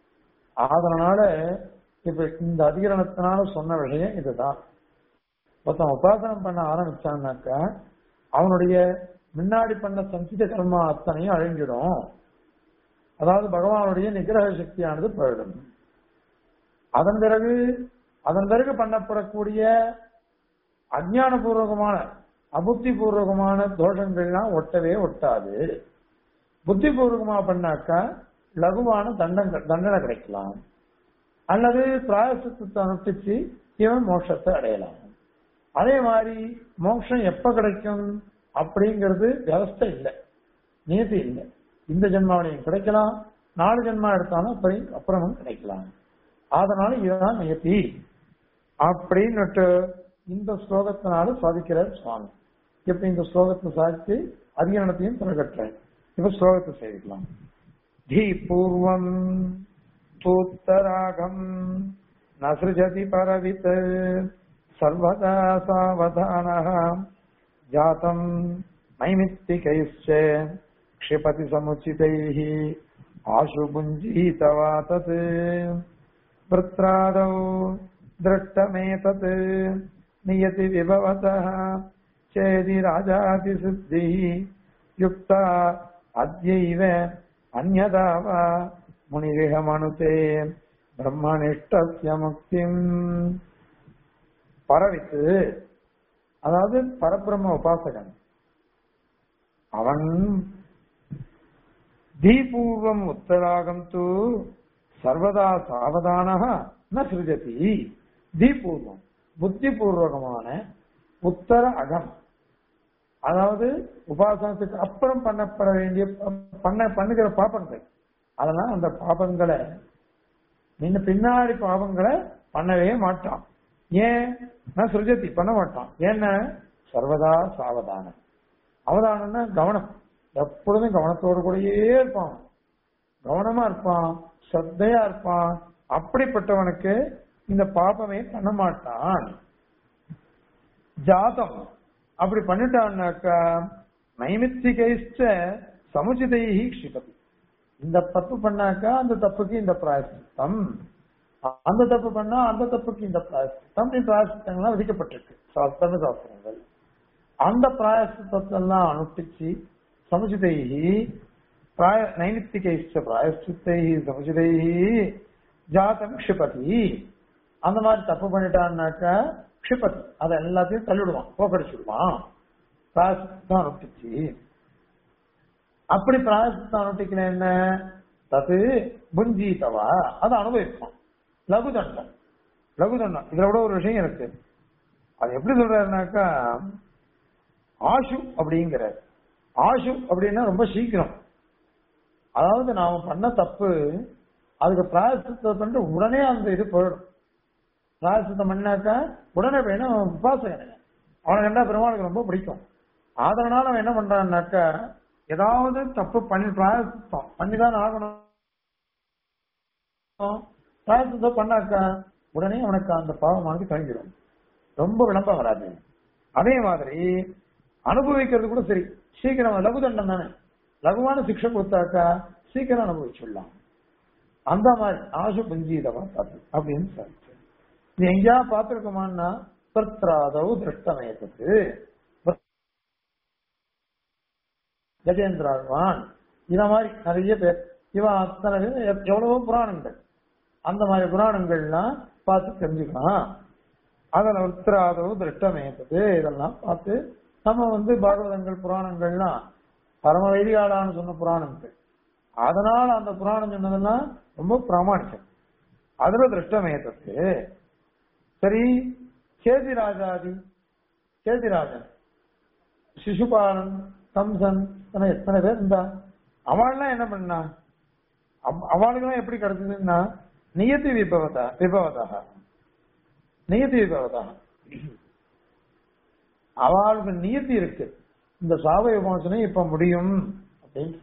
அதனால இப்ப இந்த அதிகரணத்தினால சொன்ன விஷயம் இதுதான் ஒருத்தன் உபாசனம் பண்ண ஆரம்பிச்சான்னாக்கா அவனுடைய முன்னாடி பண்ண சஞ்சித கர்மா அத்தனையும் அழிஞ்சிடும் அதாவது பகவானுடைய நிகிரக சக்தியானது போயிடும் அதன் பிறகு அதன் பிறகு பண்ணப்படக்கூடிய அஜானபூர்வகமான அபுத்தி பூர்வகமான தோஷங்கள்லாம் ஒட்டவே ஒட்டாது புத்தி பூர்வகமா பண்ணாக்கா லகுவான தண்டங்கள் தண்டனை கிடைக்கலாம் அல்லது பிராயசத்தை அனுப்பிச்சு இவன் மோட்சத்தை அடையலாம் அதே மாதிரி மோட்சம் எப்ப கிடைக்கும் அப்படிங்கிறது வியவஸ்தை இல்லை நியதி இல்லை இந்த ஜென்மாவிலையும் கிடைக்கலாம் நாலு ஜென்மா எடுத்தாலும் அப்படி அப்புறமும் கிடைக்கலாம் அதனால இதுதான் நியதி அப்படின்னுட்டு இந்த ஸ்லோகத்தினால சாதிக்கிறார் சுவாமி இப்ப இந்த ஸ்லோகத்தை சாதித்து அதிகரணத்தையும் பிறகற்றேன் இப்ப ஸ்லோகத்தை சேவிக்கலாம் धी पूर्वम् तूत्तरागम् न सृजति परवित् सर्वदा सावधानः जातम् नैमित्तिकैश्च क्षिपति समुचितैः आशु भुञ्जीतवा तत् वृत्रादौ दृष्टमेतत् नियति विभवतः चेदि राजातिसिद्धिः युक्ता अद्यैव अन्यदा वा मुनिविहमनुते பிரம்மனிஷ்டசிய முக்திம் பரவித்து அதாவது பரபிரம்ம உபாசகன் அவன் தீபூர்வம் உத்தராகம் தூ சர்வதா சாவதானக ந சிருஜதி தீபூர்வம் புத்திபூர்வகமான உத்தர அகம் அதாவது உபாசனத்துக்கு அப்புறம் பண்ணப்பட வேண்டிய பண்ண பண்ணுகிற பாப்பங்கள் அதெல்லாம் அந்த பாபங்களை முன்ன பின்னாடி பாவங்களை பண்ணவே மாட்டான் ஏன் நான் சுருஜத்தி பண்ண மாட்டான் ஏன்னா சர்வதா சாவதானம் அவதானம்னா கவனம் எப்பொழுதும் கவனத்தோடு கூடயே இருப்பான் கவனமா இருப்பான் சத்தையா இருப்பான் அப்படிப்பட்டவனுக்கு இந்த பாபமே பண்ண மாட்டான் ஜாதம் அப்படி பண்ணிட்டான்னாக்கா நைமித்திகைச்ச சமுச்சிதைஹி க்ஷிபதி இந்த தப்பு பண்ணாக்கா அந்த தப்புக்கு இந்த பிராயசித்தம் அந்த தப்பு பண்ணா அந்த தப்புக்கு இந்த பிராயசித்தம் இந்த பிராயசித்தங்கள்லாம் விதிக்கப்பட்டிருக்கு சாஸ்திர சாஸ்திரங்கள் அந்த பிராயசித்தத்தெல்லாம் அனுஷ்டிச்சு சமுச்சிதைஹி பிராய நைமித்திகைச்ச பிராயசித்தைஹி சமுச்சிதைஹி ஜாதம் க்ஷிபதி அந்த மாதிரி தப்பு பண்ணிட்டான்னாக்கா க்ஷிபதி அதை எல்லாத்தையும் தள்ளிவிடுவான் போக்கடிச்சுடுவான் பிராயசித்தம் அனுஷ்டிச்சு அப்படி பிராயசித்தம் அனுஷ்டிக்கல என்ன தது புஞ்சீதவா அதை அனுபவிப்பான் லகு தண்டம் லகு தண்டம் இதுல விட ஒரு விஷயம் இருக்கு அது எப்படி சொல்றாருனாக்கா ஆஷு அப்படிங்கிற ஆஷு அப்படின்னா ரொம்ப சீக்கிரம் அதாவது நாம பண்ண தப்பு அதுக்கு பிராயசித்தம் பண்ணிட்டு உடனே அந்த இது போயிடும் பிராயசித்தம் பண்ணாக்கா உடனே வேணும் உபாசகன் அவனை கண்டா பெருமாளுக்கு ரொம்ப பிடிக்கும் அதனால அவன் என்ன பண்றான்னாக்கா ஏதாவது தப்பு பண்ணி பிராயசித்தம் பண்ணிதான் ஆகணும் பிராயசித்தம் பண்ணாக்கா உடனே அவனுக்கு அந்த பாவமானது கழிஞ்சிடும் ரொம்ப விளம்பரம் வராது அதே மாதிரி அனுபவிக்கிறது கூட சரி சீக்கிரம் லகு தண்டம் தானே லகுவான சிக்ஷை கொடுத்தாக்கா சீக்கிரம் அனுபவிச்சுடலாம் அந்த மாதிரி ஆசு புஞ்சீதவா பார்த்து அப்படின்னு சொல்லிச்சு இது எங்கேயா பார்த்திருக்கோமான்னா பிரத்ராதவு திருஷ்டமயத்துக்கு கஜேந்திராழ்வான் இத மாதிரி நிறைய பேர் இவன் அத்தனை பேர் எவ்- எவ்வளவோ புராணங்கள் அந்த மாதிரி புராணங்கள்லாம் பார்த்து தெரிஞ்சுக்கலாம் அதில் உத்திராதவு திருஷ்டமேத்தது இதெல்லாம் பார்த்து நம்ம வந்து பாகவதங்கள் புராணங்கள்லாம் பரம வைதிகாலான்னு சொன்ன புராணங்கள் அதனால அந்த புராணம் சொன்னதெல்லாம் ரொம்ப பிராமணிக்கம் அதுல திருஷ்டமேத்தது சரி சேதிராஜாதி சேதிராஜன் சிசுபாலன் கம்சன் எத்தனை எத்தனை பேர் இருந்தா அவள்லாம் என்ன பண்ணா அவ- அவளுக்கெல்லாம் எப்படி கிடைச்சதுன்னா நியத்தி விபவதா விபவதாக நியத்தி விபவதா அவளுக்கு நியத்தி இருக்கு இந்த சாப விமோசனம் இப்ப முடியும் அப்படின்னு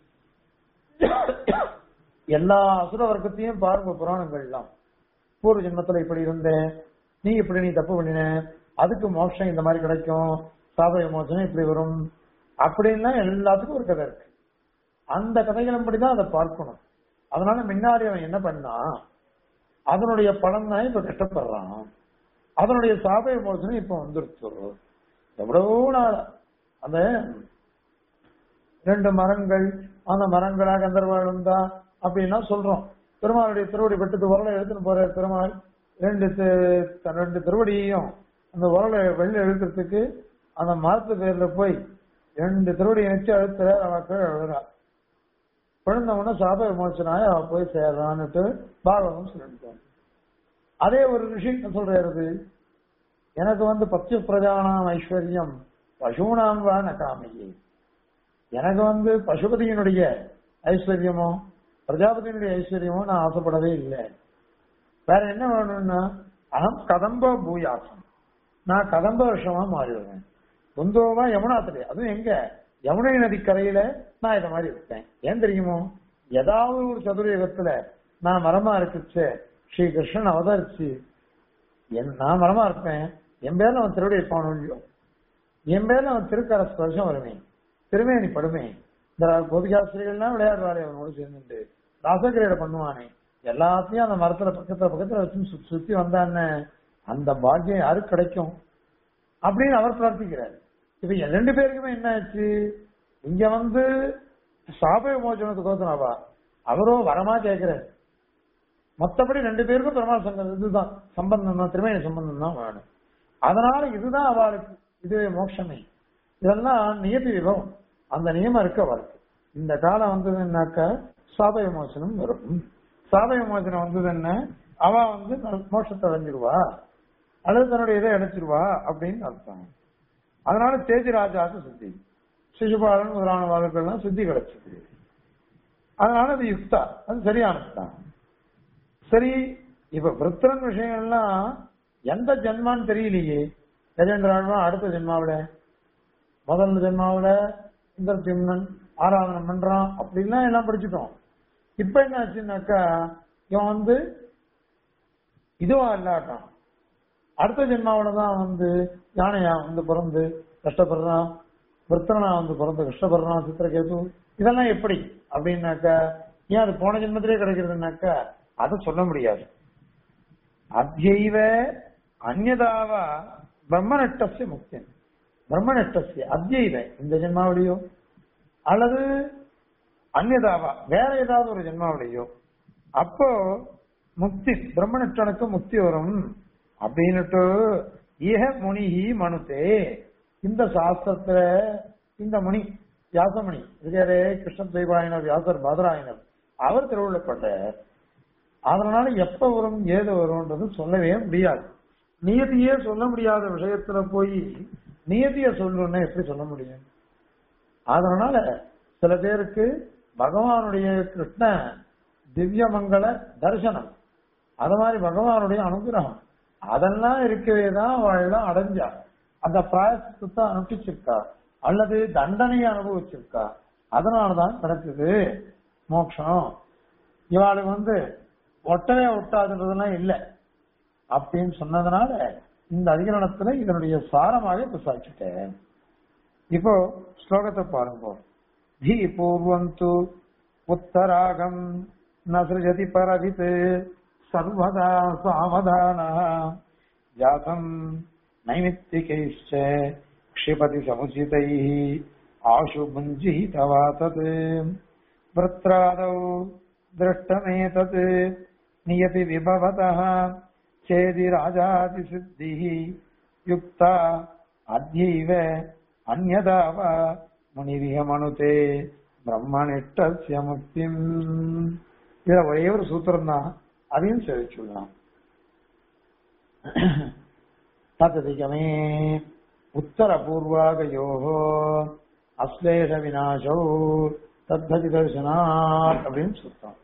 எல்லா அசுர வர்க்கத்தையும் பாருங்க புராணங்கள்லாம் பூர்வ ஜென்மத்துல இப்படி இருந்தேன் நீ இப்படி நீ தப்பு பண்ணின அதுக்கு மோட்சம் இந்த மாதிரி கிடைக்கும் சாப விமோசனம் இப்படி வரும் அப்படின்லாம் எல்லாத்துக்கும் ஒரு கதை இருக்கு அந்த கதைகளின்படி தான் அதை பார்க்கணும் அதனால முன்னாடி அவன் என்ன பண்ணா அதனுடைய பலன் தான் இப்ப கஷ்டப்படுறான் அதனுடைய சாப விமோசனம் இப்ப வந்துருச்சு எவ்வளவோ நாள் அந்த ரெண்டு மரங்கள் அந்த மரங்களா கந்தர்வாள் இருந்தா அப்படின்னா சொல்றோம் பெருமாளுடைய திருவடி பெற்றது உரலை எடுத்துன்னு போற பெருமாள் ரெண்டு தி- த- ரெண்டு திருவடியையும் அந்த உரலை வெளில இழுக்கிறதுக்கு அந்த மரத்து பேர்ல போய் ரெண்டு திருவடி இணைச்சு அழுத்துற அவ கீழே விழுறா விழுந்தவன சாப விமோசனாய அவ போய் சேர்றான்னுட்டு பாகவதம் சொல்லிட்டாங்க அதே ஒரு ரிஷி என்ன சொல்றாரு எனக்கு வந்து பத்து பிரஜானாம் ஐஸ்வர்யம் பசுனாம் வா நகாமையே எனக்கு வந்து பசுபதியினுடைய ஐஸ்வர்யமோ பிரஜாபதியினுடைய ஐஸ்வர்யமோ நான் ஆசைப்படவே இல்லை வேற என்ன வேணும்னா அகம் கதம்ப பூயாசம் நான் கதம்ப வருஷமா மாறிடுவேன் குந்தோவா யமுனாத்திலே அதுவும் எங்க யமுனை நதி கரையில நான் இத மாதிரி இருப்பேன் ஏன் தெரியுமோ ஏதாவது ஒரு சதுரயுகத்துல நான் மரமா இருக்குச்சு ஸ்ரீ கிருஷ்ணன் அவதரிச்சு என் நான் மரமா இருப்பேன் என் பேர்ல அவன் திருவடி இருப்பான் இல்லையோ என் பேர்ல அவன் திருக்கர ஸ்பர்ஷம் வருமே திருமேனி படுமே இந்த கோபிகாசிரியர்கள்லாம் விளையாடுவாரே அவனோடு சேர்ந்துட்டு ராசகிரீட பண்ணுவானே எல்லாத்தையும் அந்த மரத்துல பக்கத்துல பக்கத்துல வச்சு சுத்தி சுத்தி வந்தான்னு அந்த பாக்கியம் யாருக்கு கிடைக்கும் அப்படின்னு அவர் பிரார்த்திக்கிறார் இப்ப என் ரெண்டு பேருக்குமே என்ன ஆச்சு இங்க வந்து சாப விமோச்சனத்துக்கு கோத்தனாவா அவரோ வரமா கேட்கிறார் மத்தபடி ரெண்டு பேருக்கும் பெருமாள் சங்கம் இதுதான் சம்பந்தம் தான் திருமண சம்பந்தம் தான் வேணும் அதனால இதுதான் அவளுக்கு இதுவே மோட்சமே இதெல்லாம் நியதி விபவம் அந்த நியமம் இருக்கு அவளுக்கு இந்த காலம் வந்ததுன்னாக்க சாப விமோசனம் வரும் சாப விமோசனம் வந்ததுன்னா அவ வந்து மோட்சத்தை அடைஞ்சிருவா அல்லது தன்னுடைய இதை அடைச்சிருவா அப்படின்னு அர்த்தம் அதனால தேஜி ராஜாவுக்கு சுத்தி சிசுபாலன் முதலான வாழ்க்கெல்லாம் சுத்தி கிடைச்சது அதனால அது யுக்தா அது சரியானதுதான் சரி இப்ப விருத்திரன் விஷயங்கள்லாம் எந்த ஜென்மான்னு தெரியலையே கஜேந்திராழ்வா அடுத்த ஜென்மாவில முதல் ஜென்மாவில இந்திரசிம்னன் ஆராதனம் பண்றான் அப்படின்லாம் எல்லாம் படிச்சுட்டோம் இப்ப என்ன ஆச்சுன்னாக்கா இவன் வந்து இதுவா இல்லாட்டான் அடுத்த ஜென்மாவில தான் வந்து யானையா வந்து பிறந்து கஷ்டப்படுறான் விருத்தனா வந்து பிறந்து கஷ்டப்படுறான் சித்திரகேது இதெல்லாம் எப்படி அப்படின்னாக்கா ஏன் அது போன ஜென்மத்திலே கிடைக்கிறதுனாக்கா அதை சொல்ல முடியாது அத்தியைவ அந்நதாவா பிரம்மநட்டசிய முக்தியன் பிரம்மநட்டசிய அத்தியைவ இந்த ஜென்மாவிலையோ அல்லது அந்நதாவா வேற ஏதாவது ஒரு ஜென்மாவிலையோ அப்போ முக்தி பிரம்மநட்டனுக்கு முக்தி வரும் அப்படின்னுட்டு இஹ முனிஹி மனுதே இந்த சாஸ்திரத்துல இந்த முனி வியாசமணி இருக்காரே கிருஷ்ண தெய்வாயனர் வியாசர் பாதராயனர் அவர் திருவிழப்பட்டார் அதனால எப்ப வரும் ஏது வரும்ன்றது சொல்லவே முடியாது நியதியே சொல்ல முடியாத விஷயத்துல போய் நியதிய சொல்லணும்னா எப்படி சொல்ல முடியும் அதனால சில பேருக்கு பகவானுடைய கிருஷ்ண திவ்யமங்கல தரிசனம் அது மாதிரி பகவானுடைய அனுகிரகம் அதெல்லாம் இருக்கவே தான் அவள் அடைஞ்சா அந்த பிராயசத்தை அனுப்பிச்சிருக்கா அல்லது தண்டனையை அனுபவிச்சிருக்கா அதனாலதான் கிடைச்சது மோட்சம் இவாளுக்கு வந்து ஒட்டவே ஒட்டாதுன்றதெல்லாம் இல்லை அப்படின்னு சொன்னதுனால இந்த அதிகரணத்துல இதனுடைய சாரமாக இப்ப சாட்சிட்டேன் இப்போ ஸ்லோகத்தை பாருங்க தி பூர்வந்து உத்தராகம் நசிருஜதி பரவித் சர்வதா சாவதான ஜாதம் நைமித்திகைश्च क्षिपति समुचितैः आशु भुञ्जीतवा तत् वृत्रादौ दृष्टमेतत् नियति विभवतः चेदि राजातिसिद्धिः युक्ता अद्यैव अन्यदा वा முனிவிக மனுதே பிரம்மனிஷ்டசிய முக்திம் இதுல ஒரே ஒரு சூத்திரம் தான் அதையும் சேவிச்சுடலாம் தத்ததிகமே உத்தரபூர்வாகயோ அஸ்லேஷ விநாசோ தத்ததி தர்சனாத் அப்படின்னு சுத்தம்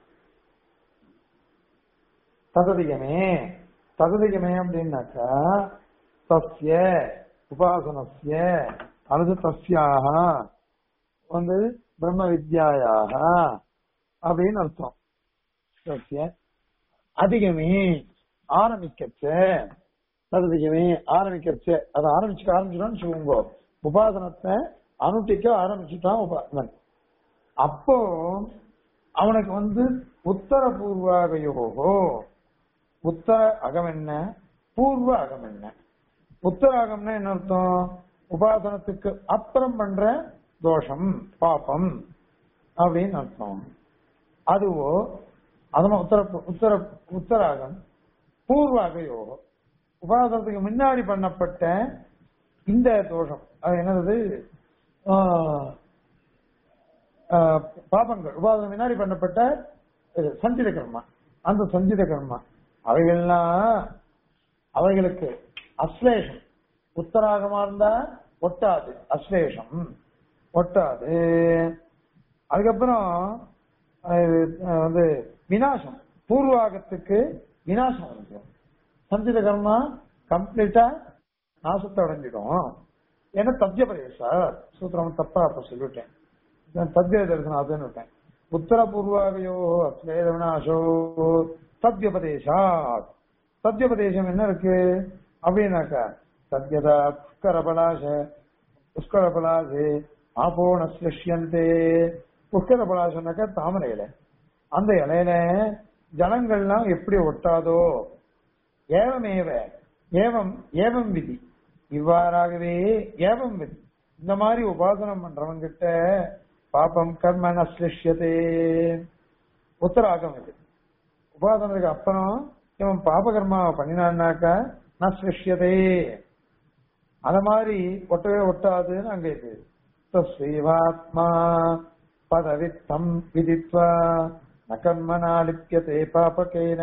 தததிகமே தததிகமே அப்படின்னாக்கா தஸ்ய உபாசனஸ்ய அல்லது தஸ்யாக வந்து பிரம்ம வித்யாயாக அப்படின்னு அர்த்தம் தஸ்ய அதிகமே ஆரம்பிக்கச்ச தததிகமே ஆரம்பிக்கச்ச அதை ஆரம்பிச்சுக்க ஆரம்பிச்சுட்டான்னு வச்சுக்கோங்க உபாசனத்தை அனுட்டிக்க ஆரம்பிச்சுட்டான் உபாசனன் அப்போ அவனுக்கு வந்து உத்தர பூர்வாகயோகோ உத்தர அகம் என்ன பூர்வ அகம் என்ன உத்தர அகம்னா என்ன அர்த்தம் உபாசனத்துக்கு அப்புறம் பண்ற தோஷம் பாப்பம் அப்படின்னு அர்த்தம் அதுவோ அதெல்லாம் உத்தர உத்தர உத்தராகம் பூர்வாக யோகம் உபாசனத்துக்கு முன்னாடி பண்ணப்பட்ட இந்த தோஷம் அது என்னது ஆஹ், ஆஹ், பாபங்கள் உபாசனம் முன்னாடி பண்ணப்பட்ட இது, சஞ்சித கர்மா அந்த சஞ்சித கர்மா அவைகள்லாம் அவைகளுக்கு அஸ்லேஷம் உத்தராகமா இருந்தா ஒட்டாது அஸ்லேஷம் ஒட்டாது அதுக்கப்புறம் அஹ், அஹ், வந்து வினாசம் பூர்வாகத்துக்கு வினாசம் வந்துடும் சஞ்சித கர்மா கம்ப்ளீட்டா நாசத்தை அடைஞ்சிடும் ஏன்னா தத்திய பிரதேசா சூத்திரம் தப்பா அப்ப சொல்லிவிட்டேன் நான் தத்திய தரிசனம் அதுன்னு விட்டேன் உத்தர பூர்வாகயோ அஸ்லேத வினாசோ தத்யபதேசாத் தத்யபதேசம் என்ன இருக்கு அப்படின்னாக்கா சத்யதா புஷ்கரபலாச புஷ்கரபலாசு ஆபோன சிருஷ்யந்தே புஷ்கரபலாசனாக்கா தாமரை இலை அந்த இலையில ஜலங்கள்லாம் எப்படி ஒட்டாதோ ஏவமேவ ஏவம் ஏவம் விதி இவ்வாறாகவே ஏவம் விதி இந்த மாதிரி உபாசனம் பண்றவங்க கிட்ட பாபம் கர்ம நஸ்லிஷ்யதே உத்தராகம் இது உபாசனத்துக்கு அப்புறம் இவன் பாபகர்மாவை பண்ணினான்னாக்கா நஸ்லிஷ்யதே அத மாதிரி ஒட்டவே ஒட்டாதுன்னு அங்க இருக்கு தஸ்வீவாத்மா பதவித்தம் விதித்வா ந கர்மனா லிப்யதே பாபகேன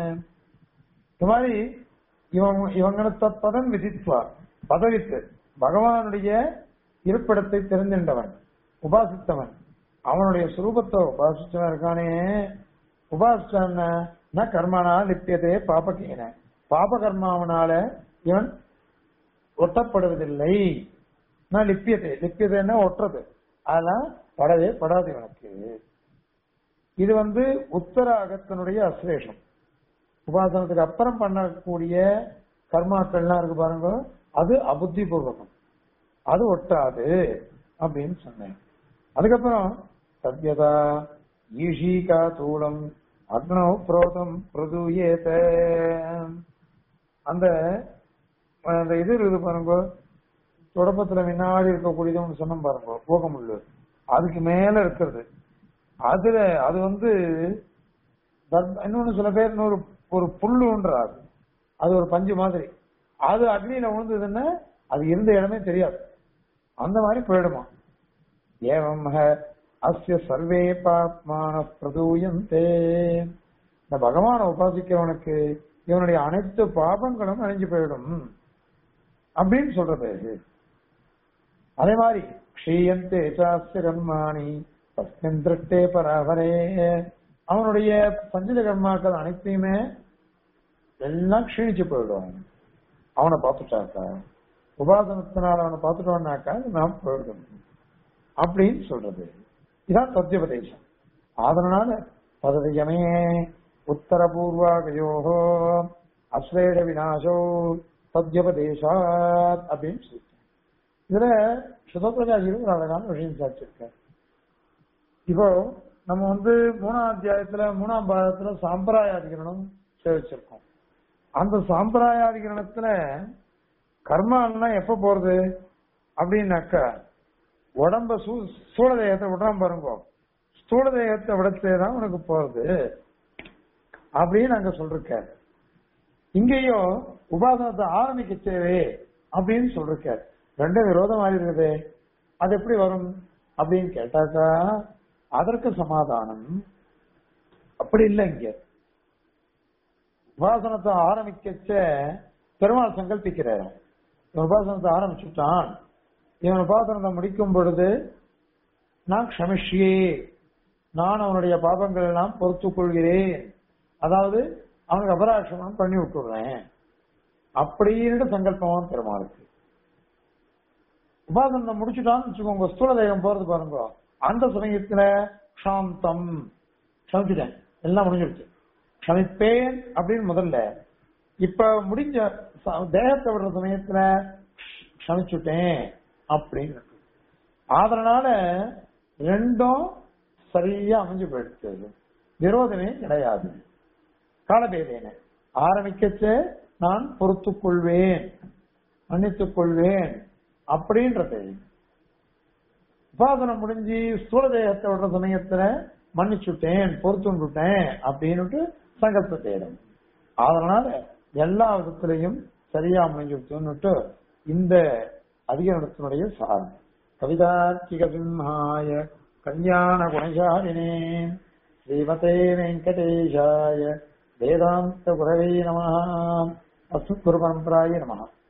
இந்த மாதிரி இவன் இவங்களுக்கு பதம் விதித்வா பதவித்து பகவானுடைய இருப்பிடத்தை தெரிந்தின்றவன் உபாசித்தவன் அவனுடைய சுரூபத்தை உபாசிச்சவன் இருக்கானே உபாசிச்சான் ந கர்மனா லிப்பியதே பாபகேன பாப கர்மாவனால இவன் ஒட்டப்படுவதில்லை நான் லிப்பியதே லிப்பியதைன்னா ஒட்டுறது அதெல்லாம் படவே படாது இவனுக்கு இது வந்து உத்தர அகத்தினுடைய அஸ்லேஷம் உபாசனத்துக்கு அப்புறம் பண்ணக்கூடிய கர்மாக்கள்லாம் இருக்கு பாருங்க அது அபுத்தி பூர்வகம் அது ஒட்டாது அப்படின்னு சொன்னேன் அதுக்கப்புறம் சத்யதா ஈஷிகா தூளம் அக்னோ புரோதம் பிரதூயேத அந்த அந்த இது இருக்குது பாருங்க தொடப்பத்துல முன்னாடி இருக்கக்கூடியது ஒன்று சொன்னோம் பாருங்க போகமுள்ளு அதுக்கு மேல இருக்கிறது அதுல அது வந்து தர்ம- இன்னொன்னு சில பேர் இன்னொரு ஒரு புல்லுன்றாரு அது ஒரு பஞ்சு மாதிரி அது அக்னியில விழுந்ததுன்னா அது இருந்த இடமே தெரியாது அந்த மாதிரி போயிடுமா ஏவம் ஹ அஸ்ய சர்வே பாப்மான பிரதூயந்தே இந்த பகவானை உபாசிக்கிறவனுக்கு இவனுடைய அனைத்து பாபங்களும் அழிஞ்சு போயிடும் அப்படின்னு சொல்றது அதே மாதிரி க்ஷீயந்தே சாஸ்திர கர்மாணி தஸ்மின் திருஷ்டே பராபரே அவனுடைய பஞ்சல கர்மாக்கள் அனைத்தையுமே எல்லாம் க்ஷீணிச்சு போயிடும் அவனை பார்த்துட்டாக்கா உபாசனத்தினால அவனை பார்த்துட்டோம்னாக்கா நாம் போயிடும் அப்படின்னு சொல்றது இதான் சத்தியோபதேசம் அதனால பதவியமே உத்தரபூர்வாகயோகோ அஸ்வேட விநாசோ சத்தியோபதேசாத் அப்படின்னு சொல்லிட்டேன் இதுல சுதப்பிரகாசிலும் ஒரு அழகான விஷயம் சாட்சிருக்கார் இப்போ நம்ம வந்து மூணாம் அத்தியாயத்துல மூணாம் பாகத்துல சாம்பிராயாதிகரணம் சேவிச்சிருக்கோம் அந்த சாம்பிராயாதிகரணத்துல கர்மாலாம் எப்ப போறது அப்படின்னாக்கா உடம்ப சூ ஸ்தூல தேகத்தை விடாம பாருங்க ஸ்தூல தேகத்தை விடத்தே தான் உனக்கு போறது அப்படின்னு அங்க சொல்லிருக்காரு இங்கேயும் உபாசனத்தை ஆரம்பிக்க தேவை அப்படின்னு சொல்லிருக்காரு ரெண்டும் விரோதமாக இருக்குது அது எப்படி வரும் அப்படின்னு கேட்டாக்கா அதற்கு சமாதானம் அப்படி இல்லை இங்க உபாசனத்தை ஆரம்பிக்கச்ச பெருமாள் சங்கல்பிக்கிறார் இவன் உபாசனத்தை ஆரம்பிச்சுட்டான் இவன் உபாசனத்தை முடிக்கும் பொழுது நான் க்ஷமிஷ்யே நான் அவனுடைய பாபங்கள் எல்லாம் பொறுத்துக் கொள்கிறேன் அதாவது அவனுக்கு அபராட்சமம் பண்ணி விட்டுடுறேன் அப்படின்னு சங்கல்பம் பெருமாளுக்கு உபாசனத்தை முடிச்சுட்டான்னு வச்சுக்கோங்க ஸ்தூல தேகம் போறது பாருங்க அந்த சமயத்துல சாந்தம் சமைச்சிட்டேன் எல்லாம் முடிஞ்சிருச்சு சமைப்பேன் அப்படின்னு முதல்ல இப்ப முடிஞ்ச ச- தேகத்தை விடுற சமயத்துல சமைச்சுட்டேன் அப்படின்னு இருக்கு. அதனால ரெண்டும் சரியா அமைஞ்சு போயிடுச்சு விரோதமே கிடையாது காலபேதேன ஆரம்பிக்கச்ச நான் பொறுத்துக் கொள்வேன் மன்னித்துக் கொள்வேன் அப்படின்றது உபாசனம் முடிஞ்சு ஸ்தூல தேகத்தை விடுற சமயத்துல மன்னிச்சுட்டேன் பொறுத்துண்டுட்டேன் அப்படின்னுட்டு சங்கல்ப தேடும் அதனால எல்லா விதத்திலையும் சரியா முடிஞ்சுட்டுன்னுட்டு இந்த அதிகரணத்தினுடைய சாரம் கவிதார்த்திக சிம்ஹாய கல்யாண குணசாலினே ஸ்ரீமதே வெங்கடேஷாய வேதாந்த குரவே நம அஸ்மத் குரு பரம்பராய நம